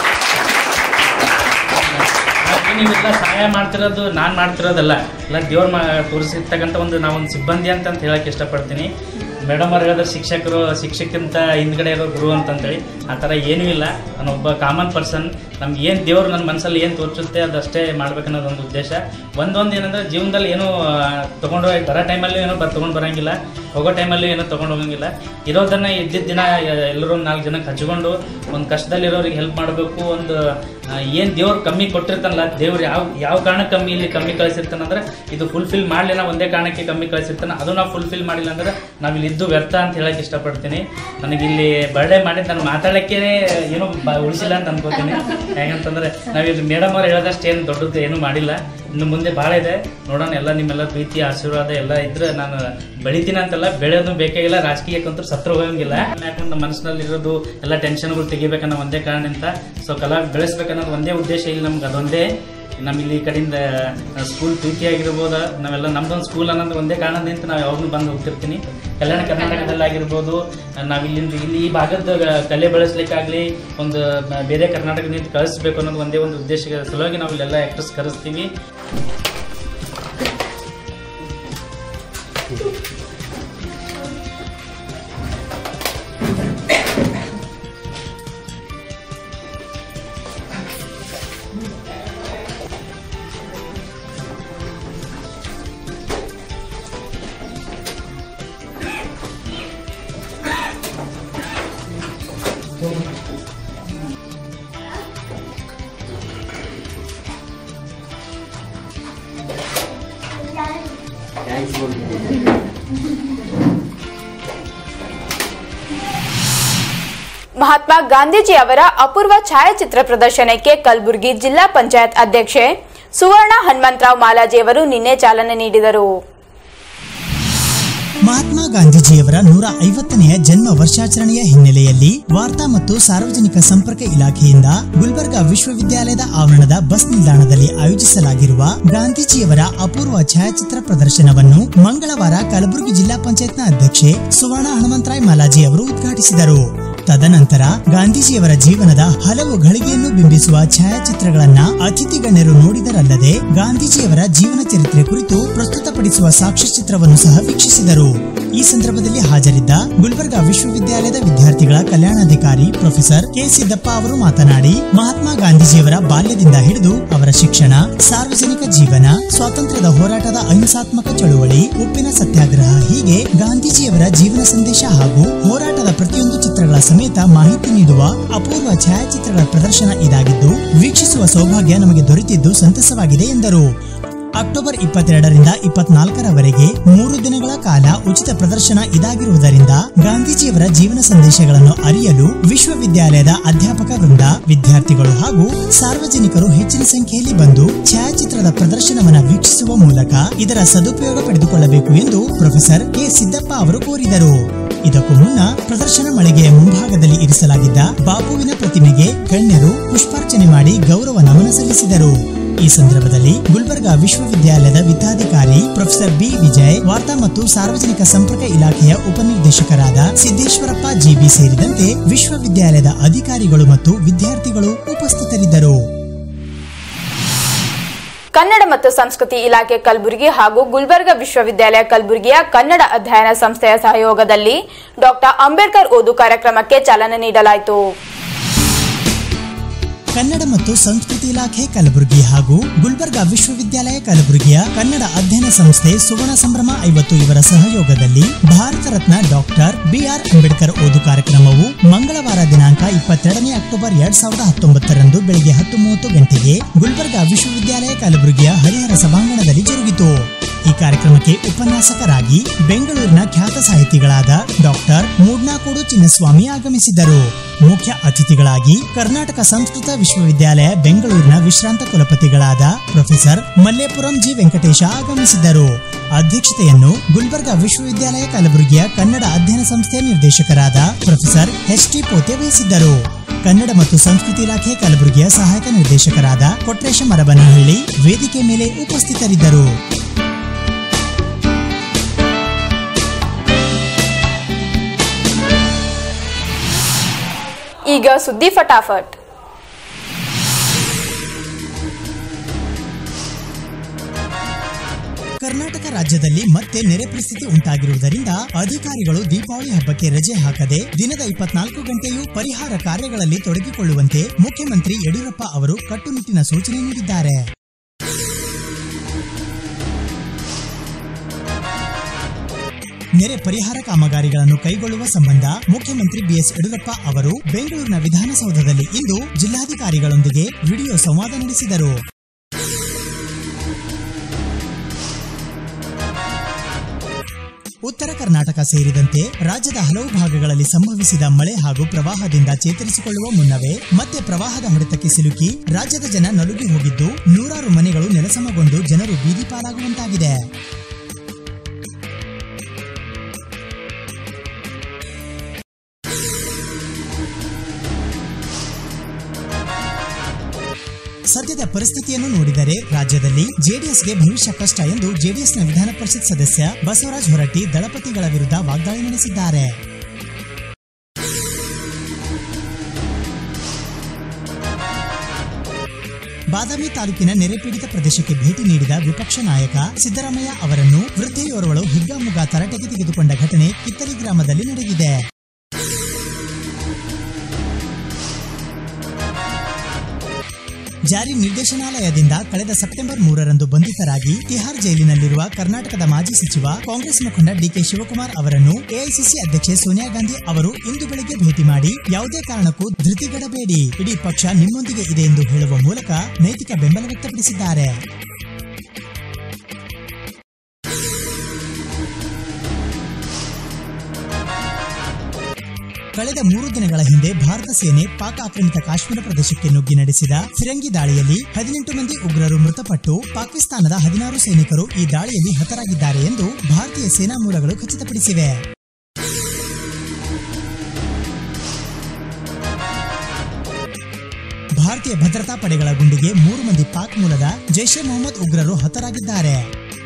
ಮತ್ತೆ ನೀವೆಲ್ಲ ಸಹಾಯ ಮಾಡ್ತಿರೋದು ನಾನು ಮಾಡ್ತಿರೋದಲ್ಲ ಎಲ್ಲ ದೇವ್ರ ಮಾ ತೋರಿಸಿರ್ತಕ್ಕಂಥ ಒಂದು ನಾವೊಂದು ಸಿಬ್ಬಂದಿ ಅಂತ ಅಂತ ಹೇಳಕ್ಕೆ ಇಷ್ಟಪಡ್ತೀನಿ ಮೇಡಮ್ ಅವ್ರು ಹೇಳಿದ್ರೆ ಶಿಕ್ಷಕರು ಶಿಕ್ಷಕ್ಕಿಂತ ಹಿಂದ್ಗಡೆ ಇರೋ ಗುರು ಅಂತಂತೇಳಿ ಆ ಥರ ಏನೂ ಇಲ್ಲ ನಾನೊಬ್ಬ ಕಾಮನ್ ಪರ್ಸನ್ ನಮ್ಗೆ ಏನು ದೇವ್ರು ನನ್ನ ಮನಸ್ಸಲ್ಲಿ ಏನು ತೋರಿಸುತ್ತೆ ಅದಷ್ಟೇ ಮಾಡ್ಬೇಕನ್ನೋದು ಒಂದು ಉದ್ದೇಶ ಒಂದೊಂದು ಏನಂದ್ರೆ ಜೀವನದಲ್ಲಿ ಏನೂ ತೊಗೊಂಡು ಬರೋ ಟೈಮಲ್ಲಿ ಏನೋ ಬ ತೊಗೊಂಡು ಬರೋಂಗಿಲ್ಲ ಹೋಗೋ ಟೈಮಲ್ಲಿ ಏನೋ ತೊಗೊಂಡು ಹೋಗಂಗಿಲ್ಲ ಇರೋದನ್ನ ಇದ್ದಿದ್ದ ದಿನ ಎ- ಎಲ್ಲರೂ ಒಂದು ನಾಲ್ಕು ಜನಕ್ಕೆ ಹಚ್ಕೊಂಡು ಒಂದು ಕಷ್ಟದಲ್ಲಿರೋರಿಗೆ ಹೆಲ್ಪ್ ಮಾಡಬೇಕು ಒಂದು ಏನು ದೇವ್ರು ಕಮ್ಮಿ ಕೊಟ್ಟಿರ್ತಾನಲ್ಲ ದೇವ್ರು ಯಾವ ಯಾವ ಕಾರಣಕ್ಕೆ ಕಮ್ಮಿ ಇಲ್ಲಿ ಕಮ್ಮಿ ಕಳಿಸಿರ್ತಾನಂದ್ರೆ ಇದು ಫುಲ್ಫಿಲ್ ಮಾಡಲಿಲ್ಲ ಒಂದೇ ಕಾರಣಕ್ಕೆ ಕಮ್ಮಿ ಕಳಿಸಿರ್ತಾನೆ ಅದು ನಾವು ಫುಲ್ಫಿಲ್ ಮಾಡಿಲ್ಲ ಅಂದ್ರೆ ನಾವು ಇಲ್ಲಿ ಇದ್ದು ವ್ಯರ್ಥ ಅಂತ ಹೇಳಕ್ಕೆ ಇಷ್ಟಪಡ್ತೀನಿ ನನಗೆ ಇಲ್ಲಿ ಬರ್ಡೇ ಮಾಡಿ ನಾನು ಮಾತಾಡೋಕ್ಕೆ ಏನೂ ಬ- ಉಳಿಸಿಲ್ಲ ಅಂತ ಅನ್ಕೋತೀನಿ ಹೇಗಂತಂದ್ರೆ ನಾವಿಲ್ಲಿ ಮೇಡಮ್ ಅವ್ರು ಹೇಳೋದಷ್ಟು ಏನು ದೊಡ್ಡದು ಏನೂ ಮಾಡಿಲ್ಲ ಇನ್ನು ಮುಂದೆ ಭಾಳ ಇದೆ ನೋಡೋಣ ಎಲ್ಲ ನಿಮ್ಮೆಲ್ಲ ಪ್ರೀತಿ ಆಶೀರ್ವಾದ ಎಲ್ಲ ಇದ್ರೆ ನಾನು ಬೆಳಿತೀನಿ ಅಂತಲ್ಲ ಬೆಳೆಯೋದು ಬೇಕಾಗಿಲ್ಲ ರಾಜಕೀಯಕ್ಕಂತೂ ಸತ್ರ ಹೋಗಂಗಿಲ್ಲ ಯಾಕಂದ್ರೆ ನಮ್ಮ ಮನಸ್ಸಿನಲ್ಲಿರೋದು ಎಲ್ಲ ಟೆನ್ಷನ್ಗಳು ತೆಗಿಬೇಕನ್ನೋ ಒಂದೇ ಕಾರಣದಿಂದ ಸೊ ಕಲಾ ಬೆಳೆಸ್ಬೇಕನ್ನೋದು ಒಂದೇ ಉದ್ದೇಶ ಇಲ್ಲಿ ನಮ್ಗೆ ಅದೊಂದೇ ನಮ್ಮ ಇಲ್ಲಿ ಈ ಕಡೆಯಿಂದ ಸ್ಕೂಲ್ ಪ್ರೀತಿ ಆಗಿರ್ಬೋದು ನಾವೆಲ್ಲ ನಮ್ದೊಂದು ಸ್ಕೂಲ್ ಅನ್ನೋದು ಒಂದೇ ಕಾರಣದಿಂದ ನಾವು ಯಾವಾಗಲೂ ಬಂದು ಹೋಗ್ತಿರ್ತೀನಿ ಕಲ್ಯಾಣ ಕರ್ನಾಟಕದಲ್ಲಿ ಆಗಿರ್ಬೋದು ನಾವು ಇಲ್ಲಿಂದ ಇಲ್ಲಿ ಈ ಭಾಗದ ಕಲೆ ಬೆಳೆಸ್ಲಿಕ್ಕಾಗಲಿ ಒಂದು ಬೇರೆ ಕರ್ನಾಟಕದಿಂದ ಕಳಿಸ್ಬೇಕು ಅನ್ನೋದು ಒಂದೇ ಒಂದು ಉದ್ದೇಶದ ಸಲುವಾಗಿ ನಾವು ಇಲ್ಲೆಲ್ಲ ಆ್ಯಕ್ಟರ್ಸ್ ಕರೆಸ್ತೀವಿ ಮಹಾತ್ಮ ಗಾಂಧೀಜಿ ಅವರ ಅಪೂರ್ವ ಛಾಯಾಚಿತ್ರ ಪ್ರದರ್ಶನಕ್ಕೆ ಕಲಬುರಗಿ ಜಿಲ್ಲಾ ಪಂಚಾಯತ್ ಅಧ್ಯಕ್ಷೆ ಸುವರ್ಣ ಹನುಮಂತರಾವ್ ಮಾಲಾಜಿಯವರು ನಿನ್ನೆ ಚಾಲನೆ ನೀಡಿದರು ಮಹಾತ್ಮ ಗಾಂಧೀಜಿಯವರ ನೂರ ಐವತ್ತನೆಯ ಜನ್ಮ ವರ್ಷಾಚರಣೆಯ ಹಿನ್ನೆಲೆಯಲ್ಲಿ ವಾರ್ತಾ ಮತ್ತು ಸಾರ್ವಜನಿಕ ಸಂಪರ್ಕ ಇಲಾಖೆಯಿಂದ ಗುಲ್ಬರ್ಗಾ ವಿಶ್ವವಿದ್ಯಾಲಯದ ಆವರಣದ ಬಸ್ ನಿಲ್ದಾಣದಲ್ಲಿ ಆಯೋಜಿಸಲಾಗಿರುವ ಗಾಂಧೀಜಿಯವರ ಅಪೂರ್ವ ಛಾಯಾಚಿತ್ರ ಪ್ರದರ್ಶನವನ್ನು ಮಂಗಳವಾರ ಕಲಬುರಗಿ ಜಿಲ್ಲಾ ಪಂಚಾಯತ್ನ ಅಧ್ಯಕ್ಷೆ ಸುವರ್ಣ ಹನುಮಂತರಾಯ್ ಮಾಲಾಜಿ ಅವರು ಉದ್ಘಾಟಿಸಿದರು ತದನಂತರ ಗಾಂಧೀಜಿಯವರ ಜೀವನದ ಹಲವು ಘಳಿಗೆಯನ್ನು ಬಿಂಬಿಸುವ ಛಾಯಾಚಿತ್ರಗಳನ್ನ ಅತಿಥಿ ಗಣ್ಯರು ನೋಡಿದರಲ್ಲದೆ ಗಾಂಧೀಜಿಯವರ ಜೀವನ ಚರಿತ್ರೆ ಕುರಿತು ಪ್ರಸ್ತುತಪಡಿಸುವ ಸಾಕ್ಷ್ಯಚಿತ್ರವನ್ನು ಸಹ ವೀಕ್ಷಿಸಿದರು ಈ ಸಂದರ್ಭದಲ್ಲಿ ಹಾಜರಿದ್ದ ಗುಲ್ಬರ್ಗಾ ವಿಶ್ವವಿದ್ಯಾಲಯದ ವಿದ್ಯಾರ್ಥಿಗಳ ಕಲ್ಯಾಣಾಧಿಕಾರಿ ಪ್ರೊಫೆಸರ್ ಕೆ ಸಿದ್ದಪ್ಪ ಅವರು ಮಾತನಾಡಿ ಮಹಾತ್ಮ ಗಾಂಧೀಜಿಯವರ ಬಾಲ್ಯದಿಂದ ಹಿಡಿದು ಅವರ ಶಿಕ್ಷಣ ಸಾರ್ವಜನಿಕ ಜೀವನ ಸ್ವಾತಂತ್ರ್ಯದ ಹೋರಾಟದ ಅಹಿಂಸಾತ್ಮಕ ಚಳುವಳಿ ಉಪ್ಪಿನ ಸತ್ಯಾಗ್ರಹ ಹೀಗೆ ಗಾಂಧೀಜಿಯವರ ಜೀವನ ಸಂದೇಶ ಹಾಗೂ ಹೋರಾಟದ ಪ್ರತಿಯೊಂದು ಚಿತ್ರಗಳ ಸಮೇತ ಮಾಹಿತಿ ನೀಡುವ ಅಪೂರ್ವ ಛಾಯಾಚಿತ್ರಗಳ ಪ್ರದರ್ಶನ ಇದಾಗಿದ್ದು ವೀಕ್ಷಿಸುವ ಸೌಭಾಗ್ಯ ನಮಗೆ ದೊರೆತಿದ್ದು ಸಂತಸವಾಗಿದೆ ಎಂದರು ಅಕ್ಟೋಬರ್ ಇಪ್ಪತ್ತೆರಡರಿಂದ ಇಪ್ಪತ್ನಾಲ್ಕರವರೆಗೆ ಮೂರು ದಿನಗಳ ಕಾಲ ಉಚಿತ ಪ್ರದರ್ಶನ ಇದಾಗಿರುವುದರಿಂದ ಗಾಂಧೀಜಿಯವರ ಜೀವನ ಸಂದೇಶಗಳನ್ನು ಅರಿಯಲು ವಿಶ್ವವಿದ್ಯಾಲಯದ ಅಧ್ಯಾಪಕ ವೃಂದ ವಿದ್ಯಾರ್ಥಿಗಳು ಹಾಗೂ ಸಾರ್ವಜನಿಕರು ಹೆಚ್ಚಿನ ಸಂಖ್ಯೆಯಲ್ಲಿ ಬಂದು ಛಾಯಾಚಿತ್ರದ ಪ್ರದರ್ಶನವನ್ನು ವೀಕ್ಷಿಸುವ ಮೂಲಕ ಇದರ ಸದುಪಯೋಗ ಪಡೆದುಕೊಳ್ಳಬೇಕು ಎಂದು ಪ್ರೊಫೆಸರ್ ಕೆ ಸಿದ್ದಪ್ಪ ಅವರು ಕೋರಿದರು ಇದಕ್ಕೂ ಮುನ್ನ ಪ್ರದರ್ಶನ ಮಳಿಗೆಯ ಮುಂಭಾಗದಲ್ಲಿ ಇರಿಸಲಾಗಿದ್ದ ಬಾಪುವಿನ ಪ್ರತಿಮೆಗೆ ಗಣ್ಯರು ಪುಷ್ಪಾರ್ಚನೆ ಮಾಡಿ ಗೌರವ ನಮನ ಸಲ್ಲಿಸಿದರು ಈ ಸಂದರ್ಭದಲ್ಲಿ ಗುಲ್ಬರ್ಗಾ ವಿಶ್ವವಿದ್ಯಾಲಯದ ವಿತ್ತಾಧಿಕಾರಿ ಪ್ರೊಫೆಸರ್ ಬಿ ವಿಜಯ್ ವಾರ್ತಾ ಮತ್ತು ಸಾರ್ವಜನಿಕ ಸಂಪರ್ಕ ಇಲಾಖೆಯ ಉಪನಿರ್ದೇಶಕರಾದ ಸಿದ್ದೇಶ್ವರಪ್ಪ ಜಿಬಿ ಸೇರಿದಂತೆ ವಿಶ್ವವಿದ್ಯಾಲಯದ ಅಧಿಕಾರಿಗಳು ಮತ್ತು ವಿದ್ಯಾರ್ಥಿಗಳು ಉಪಸ್ಥಿತರಿದ್ದರು ಕನ್ನಡ ಮತ್ತು ಸಂಸ್ಕೃತಿ ಇಲಾಖೆ ಕಲಬುರಗಿ ಹಾಗೂ ಗುಲ್ಬರ್ಗ ವಿಶ್ವವಿದ್ಯಾಲಯ ಕಲಬುರಗಿಯ ಕನ್ನಡ ಅಧ್ಯಯನ ಸಂಸ್ಥೆಯ ಸಹಯೋಗದಲ್ಲಿ ಡಾಕ್ಟರ್ ಅಂಬೇಡ್ಕರ್ ಓದು ಕಾರ್ಯಕ್ರಮಕ್ಕೆ ಚಾಲನೆ ನೀಡಲಾಯಿತು ಕನ್ನಡ ಮತ್ತು ಸಂಸ್ಕೃತಿ ಇಲಾಖೆ ಕಲಬುರಗಿ ಹಾಗೂ ಗುಲ್ಬರ್ಗಾ ವಿಶ್ವವಿದ್ಯಾಲಯ ಕಲಬುರಗಿಯ ಕನ್ನಡ ಅಧ್ಯಯನ ಸಂಸ್ಥೆ ಸುವರ್ಣ ಸಂಭ್ರಮ ಐವತ್ತು ಇವರ ಸಹಯೋಗದಲ್ಲಿ ಭಾರತ ರತ್ನ ಡಾಕ್ಟರ್ ಬಿಆರ್ ಅಂಬೇಡ್ಕರ್ ಓದು ಕಾರ್ಯಕ್ರಮವು ಮಂಗಳವಾರ ದಿನಾಂಕ ಇಪ್ಪತ್ತೆರಡನೇ ಅಕ್ಟೋಬರ್ ಎರಡ್ ಸಾವಿರದ ಹತ್ತೊಂಬತ್ತರಂದು ಬೆಳಗ್ಗೆ ಹತ್ತು ಮೂವತ್ತು ಗಂಟೆಗೆ ಗುಲ್ಬರ್ಗಾ ವಿಶ್ವವಿದ್ಯಾಲಯ ಕಲಬುರಗಿಯ ಹರಿಹರ ಸಭಾಂಗಣದಲ್ಲಿ ಜರುಗಿತು ಈ ಕಾರ್ಯಕ್ರಮಕ್ಕೆ ಉಪನ್ಯಾಸಕರಾಗಿ ಬೆಂಗಳೂರಿನ ಖ್ಯಾತ ಸಾಹಿತಿಗಳಾದ ಡಾಕ್ಟರ್ ಮೂಡ್ನಾಕೋಡು ಚಿನ್ನಸ್ವಾಮಿ ಆಗಮಿಸಿದ್ದರು ಮುಖ್ಯ ಅತಿಥಿಗಳಾಗಿ ಕರ್ನಾಟಕ ಸಂಸ್ಕೃತ ವಿಶ್ವವಿದ್ಯಾಲಯ ಬೆಂಗಳೂರಿನ ವಿಶ್ರಾಂತ ಕುಲಪತಿಗಳಾದ ಪ್ರೊಫೆಸರ್ ಮಲ್ಲೇಪುರಂ ಜಿ ವೆಂಕಟೇಶ ಆಗಮಿಸಿದ್ದರು ಅಧ್ಯಕ್ಷತೆಯನ್ನು ಗುಲ್ಬರ್ಗಾ ವಿಶ್ವವಿದ್ಯಾಲಯ ಕಲಬುರಗಿಯ ಕನ್ನಡ ಅಧ್ಯಯನ ಸಂಸ್ಥೆಯ ನಿರ್ದೇಶಕರಾದ ಪ್ರೊಫೆಸರ್ ಎಚ್ ಟಿ ಪೋತೆ ವಹಿಸಿದ್ದರು ಕನ್ನಡ ಮತ್ತು ಸಂಸ್ಕೃತಿ ಇಲಾಖೆ ಕಲಬುರಗಿಯ ಸಹಾಯಕ ನಿರ್ದೇಶಕರಾದ ಕೊಟ್ರೇಶ ಮರಬನಹಳ್ಳಿ ವೇದಿಕೆ ಮೇಲೆ ಉಪಸ್ಥಿತರಿದ್ದರು ಈಗ ಸುದ್ದಿ ಫಟಾಫಟ್ ಕರ್ನಾಟಕ ರಾಜ್ಯದಲ್ಲಿ ಮತ್ತೆ ನೆರೆ ಪರಿಸ್ಥಿತಿ ಉಂಟಾಗಿರುವುದರಿಂದ ಅಧಿಕಾರಿಗಳು ದೀಪಾವಳಿ ಹಬ್ಬಕ್ಕೆ ರಜೆ ಹಾಕದೆ ದಿನದ ಇಪ್ಪತ್ನಾಲ್ಕು ಗಂಟೆಯೂ ಪರಿಹಾರ ಕಾರ್ಯಗಳಲ್ಲಿ ತೊಡಗಿಕೊಳ್ಳುವಂತೆ ಮುಖ್ಯಮಂತ್ರಿ ಯಡಿಯೂರಪ್ಪ ಅವರು ಕಟ್ಟುನಿಟ್ಟಿನ ಸೂಚನೆ ನೀಡಿದ್ದಾರೆ ನೆರೆ ಪರಿಹಾರ ಕಾಮಗಾರಿಗಳನ್ನು ಕೈಗೊಳ್ಳುವ ಸಂಬಂಧ ಮುಖ್ಯಮಂತ್ರಿ ಬಿಎಸ್ ಯಡಿಯೂರಪ್ಪ ಅವರು ಬೆಂಗಳೂರಿನ ವಿಧಾನಸೌಧದಲ್ಲಿ ಇಂದು ಜಿಲ್ಲಾಧಿಕಾರಿಗಳೊಂದಿಗೆ ವಿಡಿಯೋ ಸಂವಾದ ನಡೆಸಿದರು ಉತ್ತರ ಕರ್ನಾಟಕ ಸೇರಿದಂತೆ ರಾಜ್ಯದ ಹಲವು ಭಾಗಗಳಲ್ಲಿ ಸಂಭವಿಸಿದ ಮಳೆ ಹಾಗೂ ಪ್ರವಾಹದಿಂದ ಚೇತರಿಸಿಕೊಳ್ಳುವ ಮುನ್ನವೇ ಮತ್ತೆ ಪ್ರವಾಹದ ಹೊಡೆತಕ್ಕೆ ಸಿಲುಕಿ ರಾಜ್ಯದ ಜನ ನಲುಗಿ ಹೋಗಿದ್ದು ನೂರಾರು ಮನೆಗಳು ನೆಲಸಮಗೊಂಡು ಜನರು ಬೀದಿ ಪಾಲಾಗುವಂತಾಗಿದೆ ಸದ್ಯದ ಪರಿಸ್ಥಿತಿಯನ್ನು ನೋಡಿದರೆ ರಾಜ್ಯದಲ್ಲಿ ಜೆಡಿಎಸ್ಗೆ ಭವಿಷ್ಯ ಕಷ್ಟ ಎಂದು ಜೆಡಿಎಸ್ನ ವಿಧಾನ ಪರಿಷತ್ ಸದಸ್ಯ ಬಸವರಾಜ ಹೊರಟ್ಟಿ ದಳಪತಿಗಳ ವಿರುದ್ಧ ವಾಗ್ದಾಳಿ ನಡೆಸಿದ್ದಾರೆ ಬಾದಾಮಿ ತಾಲೂಕಿನ ನೆರೆಪೀಡಿತ ಪ್ರದೇಶಕ್ಕೆ ಭೇಟಿ ನೀಡಿದ ವಿಪಕ್ಷ ನಾಯಕ ಸಿದ್ದರಾಮಯ್ಯ ಅವರನ್ನು ವೃದ್ಧೆಯೋರ್ವಳು ಹಿಗ್ಗಾಮುಗ್ಗಾ ತರಾಟೆಗೆ ತೆಗೆದುಕೊಂಡ ಘಟನೆ ಕಿತ್ತಲಿ ಗ್ರಾಮದಲ್ಲಿ ನಡೆದಿದೆ ಜಾರಿ ನಿರ್ದೇಶನಾಲಯದಿಂದ ಕಳೆದ ಸೆಪ್ಟೆಂಬರ್ ಮೂರರಂದು ಬಂಧಿತರಾಗಿ ತಿಹಾರ್ ಜೈಲಿನಲ್ಲಿರುವ ಕರ್ನಾಟಕದ ಮಾಜಿ ಸಚಿವ ಕಾಂಗ್ರೆಸ್ ಮುಖಂಡ ಡಿಕೆ ಶಿವಕುಮಾರ್ ಅವರನ್ನು ಎಐಸಿಸಿ ಅಧ್ಯಕ್ಷೆ ಸೋನಿಯಾ ಗಾಂಧಿ ಅವರು ಇಂದು ಬೆಳಗ್ಗೆ ಭೇಟಿ ಮಾಡಿ ಯಾವುದೇ ಕಾರಣಕ್ಕೂ ಧೃತಿಗೆಡಬೇಡಿ ಇಡೀ ಪಕ್ಷ ನಿಮ್ಮೊಂದಿಗೆ ಇದೆ ಎಂದು ಹೇಳುವ ಮೂಲಕ ನೈತಿಕ ಬೆಂಬಲ ವ್ಯಕ್ತಪಡಿಸಿದ್ದಾರೆ ಕಳೆದ ಮೂರು ದಿನಗಳ ಹಿಂದೆ ಭಾರತ ಸೇನೆ ಪಾಕ್ ಆಕ್ರಮಿತ ಕಾಶ್ಮೀರ ಪ್ರದೇಶಕ್ಕೆ ನುಗ್ಗಿ ನಡೆಸಿದ ಫಿರಂಗಿ ದಾಳಿಯಲ್ಲಿ ಹದಿನೆಂಟು ಮಂದಿ ಉಗ್ರರು ಮೃತಪಟ್ಟು ಪಾಕಿಸ್ತಾನದ ಹದಿನಾರು ಸೈನಿಕರು ಈ ದಾಳಿಯಲ್ಲಿ ಹತರಾಗಿದ್ದಾರೆ ಎಂದು ಭಾರತೀಯ ಸೇನಾ ಮೂಲಗಳು ಖಚಿತಪಡಿಸಿವೆ ಭಾರತೀಯ ಭದ್ರತಾ ಪಡೆಗಳ ಗುಂಡಿಗೆ ಮೂರು ಮಂದಿ ಪಾಕ್ ಮೂಲದ ಜೈಷೆ ಮೊಹಮ್ಮದ್ ಉಗ್ರರು ಹತರಾಗಿದ್ದಾರೆ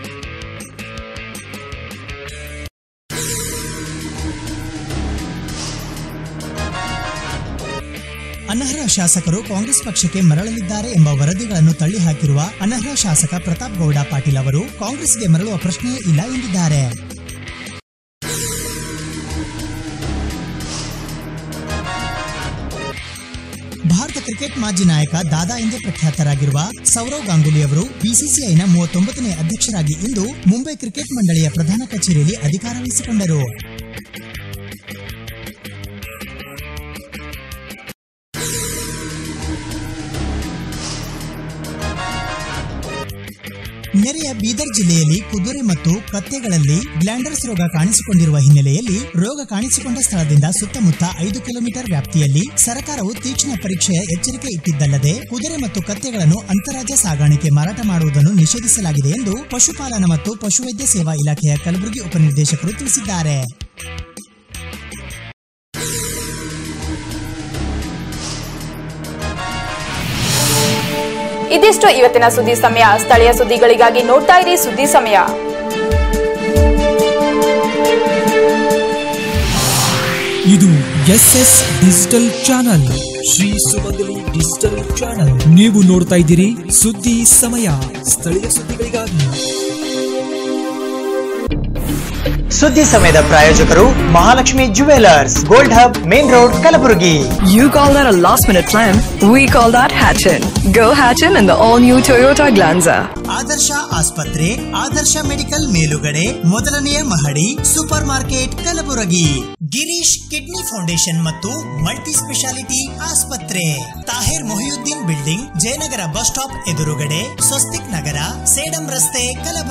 ಅನರ್ಹ ಶಾಸಕರು ಕಾಂಗ್ರೆಸ್ ಪಕ್ಷಕ್ಕೆ ಮರಳಲಿದ್ದಾರೆ ಎಂಬ ವರದಿಗಳನ್ನು ತಳ್ಳಿಹಾಕಿರುವ ಅನರ್ಹ ಶಾಸಕ ಪ್ರತಾಪ್ ಗೌಡ ಪಾಟೀಲ್ ಅವರು ಕಾಂಗ್ರೆಸ್ಗೆ ಮರಳುವ ಪ್ರಶ್ನೆಯೇ ಇಲ್ಲ ಎಂದಿದ್ದಾರೆ ಭಾರತ ಕ್ರಿಕೆಟ್ ಮಾಜಿ ನಾಯಕ ದಾದಾ ಎಂದೇ ಪ್ರಖ್ಯಾತರಾಗಿರುವ ಸೌರವ್ ಗಂಗೂಲಿ ಅವರು ಬಿಸಿಸಿಐನ ಮೂವತ್ತೊಂಬತ್ತನೇ ಅಧ್ಯಕ್ಷರಾಗಿ ಇಂದು ಮುಂಬೈ ಕ್ರಿಕೆಟ್ ಮಂಡಳಿಯ ಪ್ರಧಾನ ಕಚೇರಿಯಲ್ಲಿ ಅಧಿಕಾರ ವಹಿಸಿಕೊಂಡರು ನೆರೆಯ ಬೀದರ್ ಜಿಲ್ಲೆಯಲ್ಲಿ ಕುದುರೆ ಮತ್ತು ಕತ್ತೆಗಳಲ್ಲಿ ಗ್ಲ್ಯಾಂಡರ್ಸ್ ರೋಗ ಕಾಣಿಸಿಕೊಂಡಿರುವ ಹಿನ್ನೆಲೆಯಲ್ಲಿ ರೋಗ ಕಾಣಿಸಿಕೊಂಡ ಸ್ಥಳದಿಂದ ಸುತ್ತಮುತ್ತ ಐದು ಕಿಲೋಮೀಟರ್ ವ್ಯಾಪ್ತಿಯಲ್ಲಿ ಸರ್ಕಾರವು ತೀಕ್ಷ್ಣ ಪರೀಕ್ಷೆಯ ಎಚ್ಚರಿಕೆ ಇಟ್ಟಿದ್ದಲ್ಲದೆ ಕುದುರೆ ಮತ್ತು ಕತ್ತೆಗಳನ್ನು ಅಂತಾರಾಜ್ಯ ಸಾಗಾಣಿಕೆ ಮಾರಾಟ ಮಾಡುವುದನ್ನು ನಿಷೇಧಿಸಲಾಗಿದೆ ಎಂದು ಪಶುಪಾಲನಾ ಮತ್ತು ಪಶುವೈದ್ಯ ಸೇವಾ ಇಲಾಖೆಯ ಕಲಬುರಗಿ ಉಪನಿರ್ದೇಶಕರು ತಿಳಿಸಿದ್ದಾರೆ ಇದಿಷ್ಟು ಇವತ್ತಿನ ಸುದ್ದಿ ಸಮಯ ಸ್ಥಳೀಯ ಸುದ್ದಿಗಳಿಗಾಗಿ ನೋಡ್ತಾ ಇರಿ ಸುದ್ದಿ ಸಮಯ ಇದು S S digital channel Shri Sumangali digital channel ನೀವು ನೋಡ್ತಾ ಇದ್ದೀರಿ ಸುದ್ದಿ ಸಮಯ ಸ್ಥಳೀಯ ಸುದ್ದಿಗಳಿಗಾಗಿ ಸುದ್ದಿ ಸಮಯದ ಪ್ರಾಯೋಜಕರು Mahalakshmi jewellers gold hub main road Kalaburagi You call that a last minute plan? We call that Hatchin. Go Hatchin in the all new Toyota Glanza. ಆದರ್ಶ ಆಸ್ಪತ್ರೆ ಆದರ್ಶ ಮೆಡಿಕಲ್ ಮೇಲುಗಡೆ ಮೊದಲನೆಯ ಮಹಡಿ super market Kalaburagi Girish kidney foundation ಮತ್ತು ಮಲ್ಟಿ ಸ್ಪೆಷಾಲಿಟಿ ಆಸ್ಪತ್ರೆ Tahir Mohiuddin building Jayanagar bus stop ಎದುರುಗಡೆ ಸ್ವಸ್ತಿಕ್ ನಗರ ಸೇಡಂ ರಸ್ತೆ ಕಲಬುರಗಿ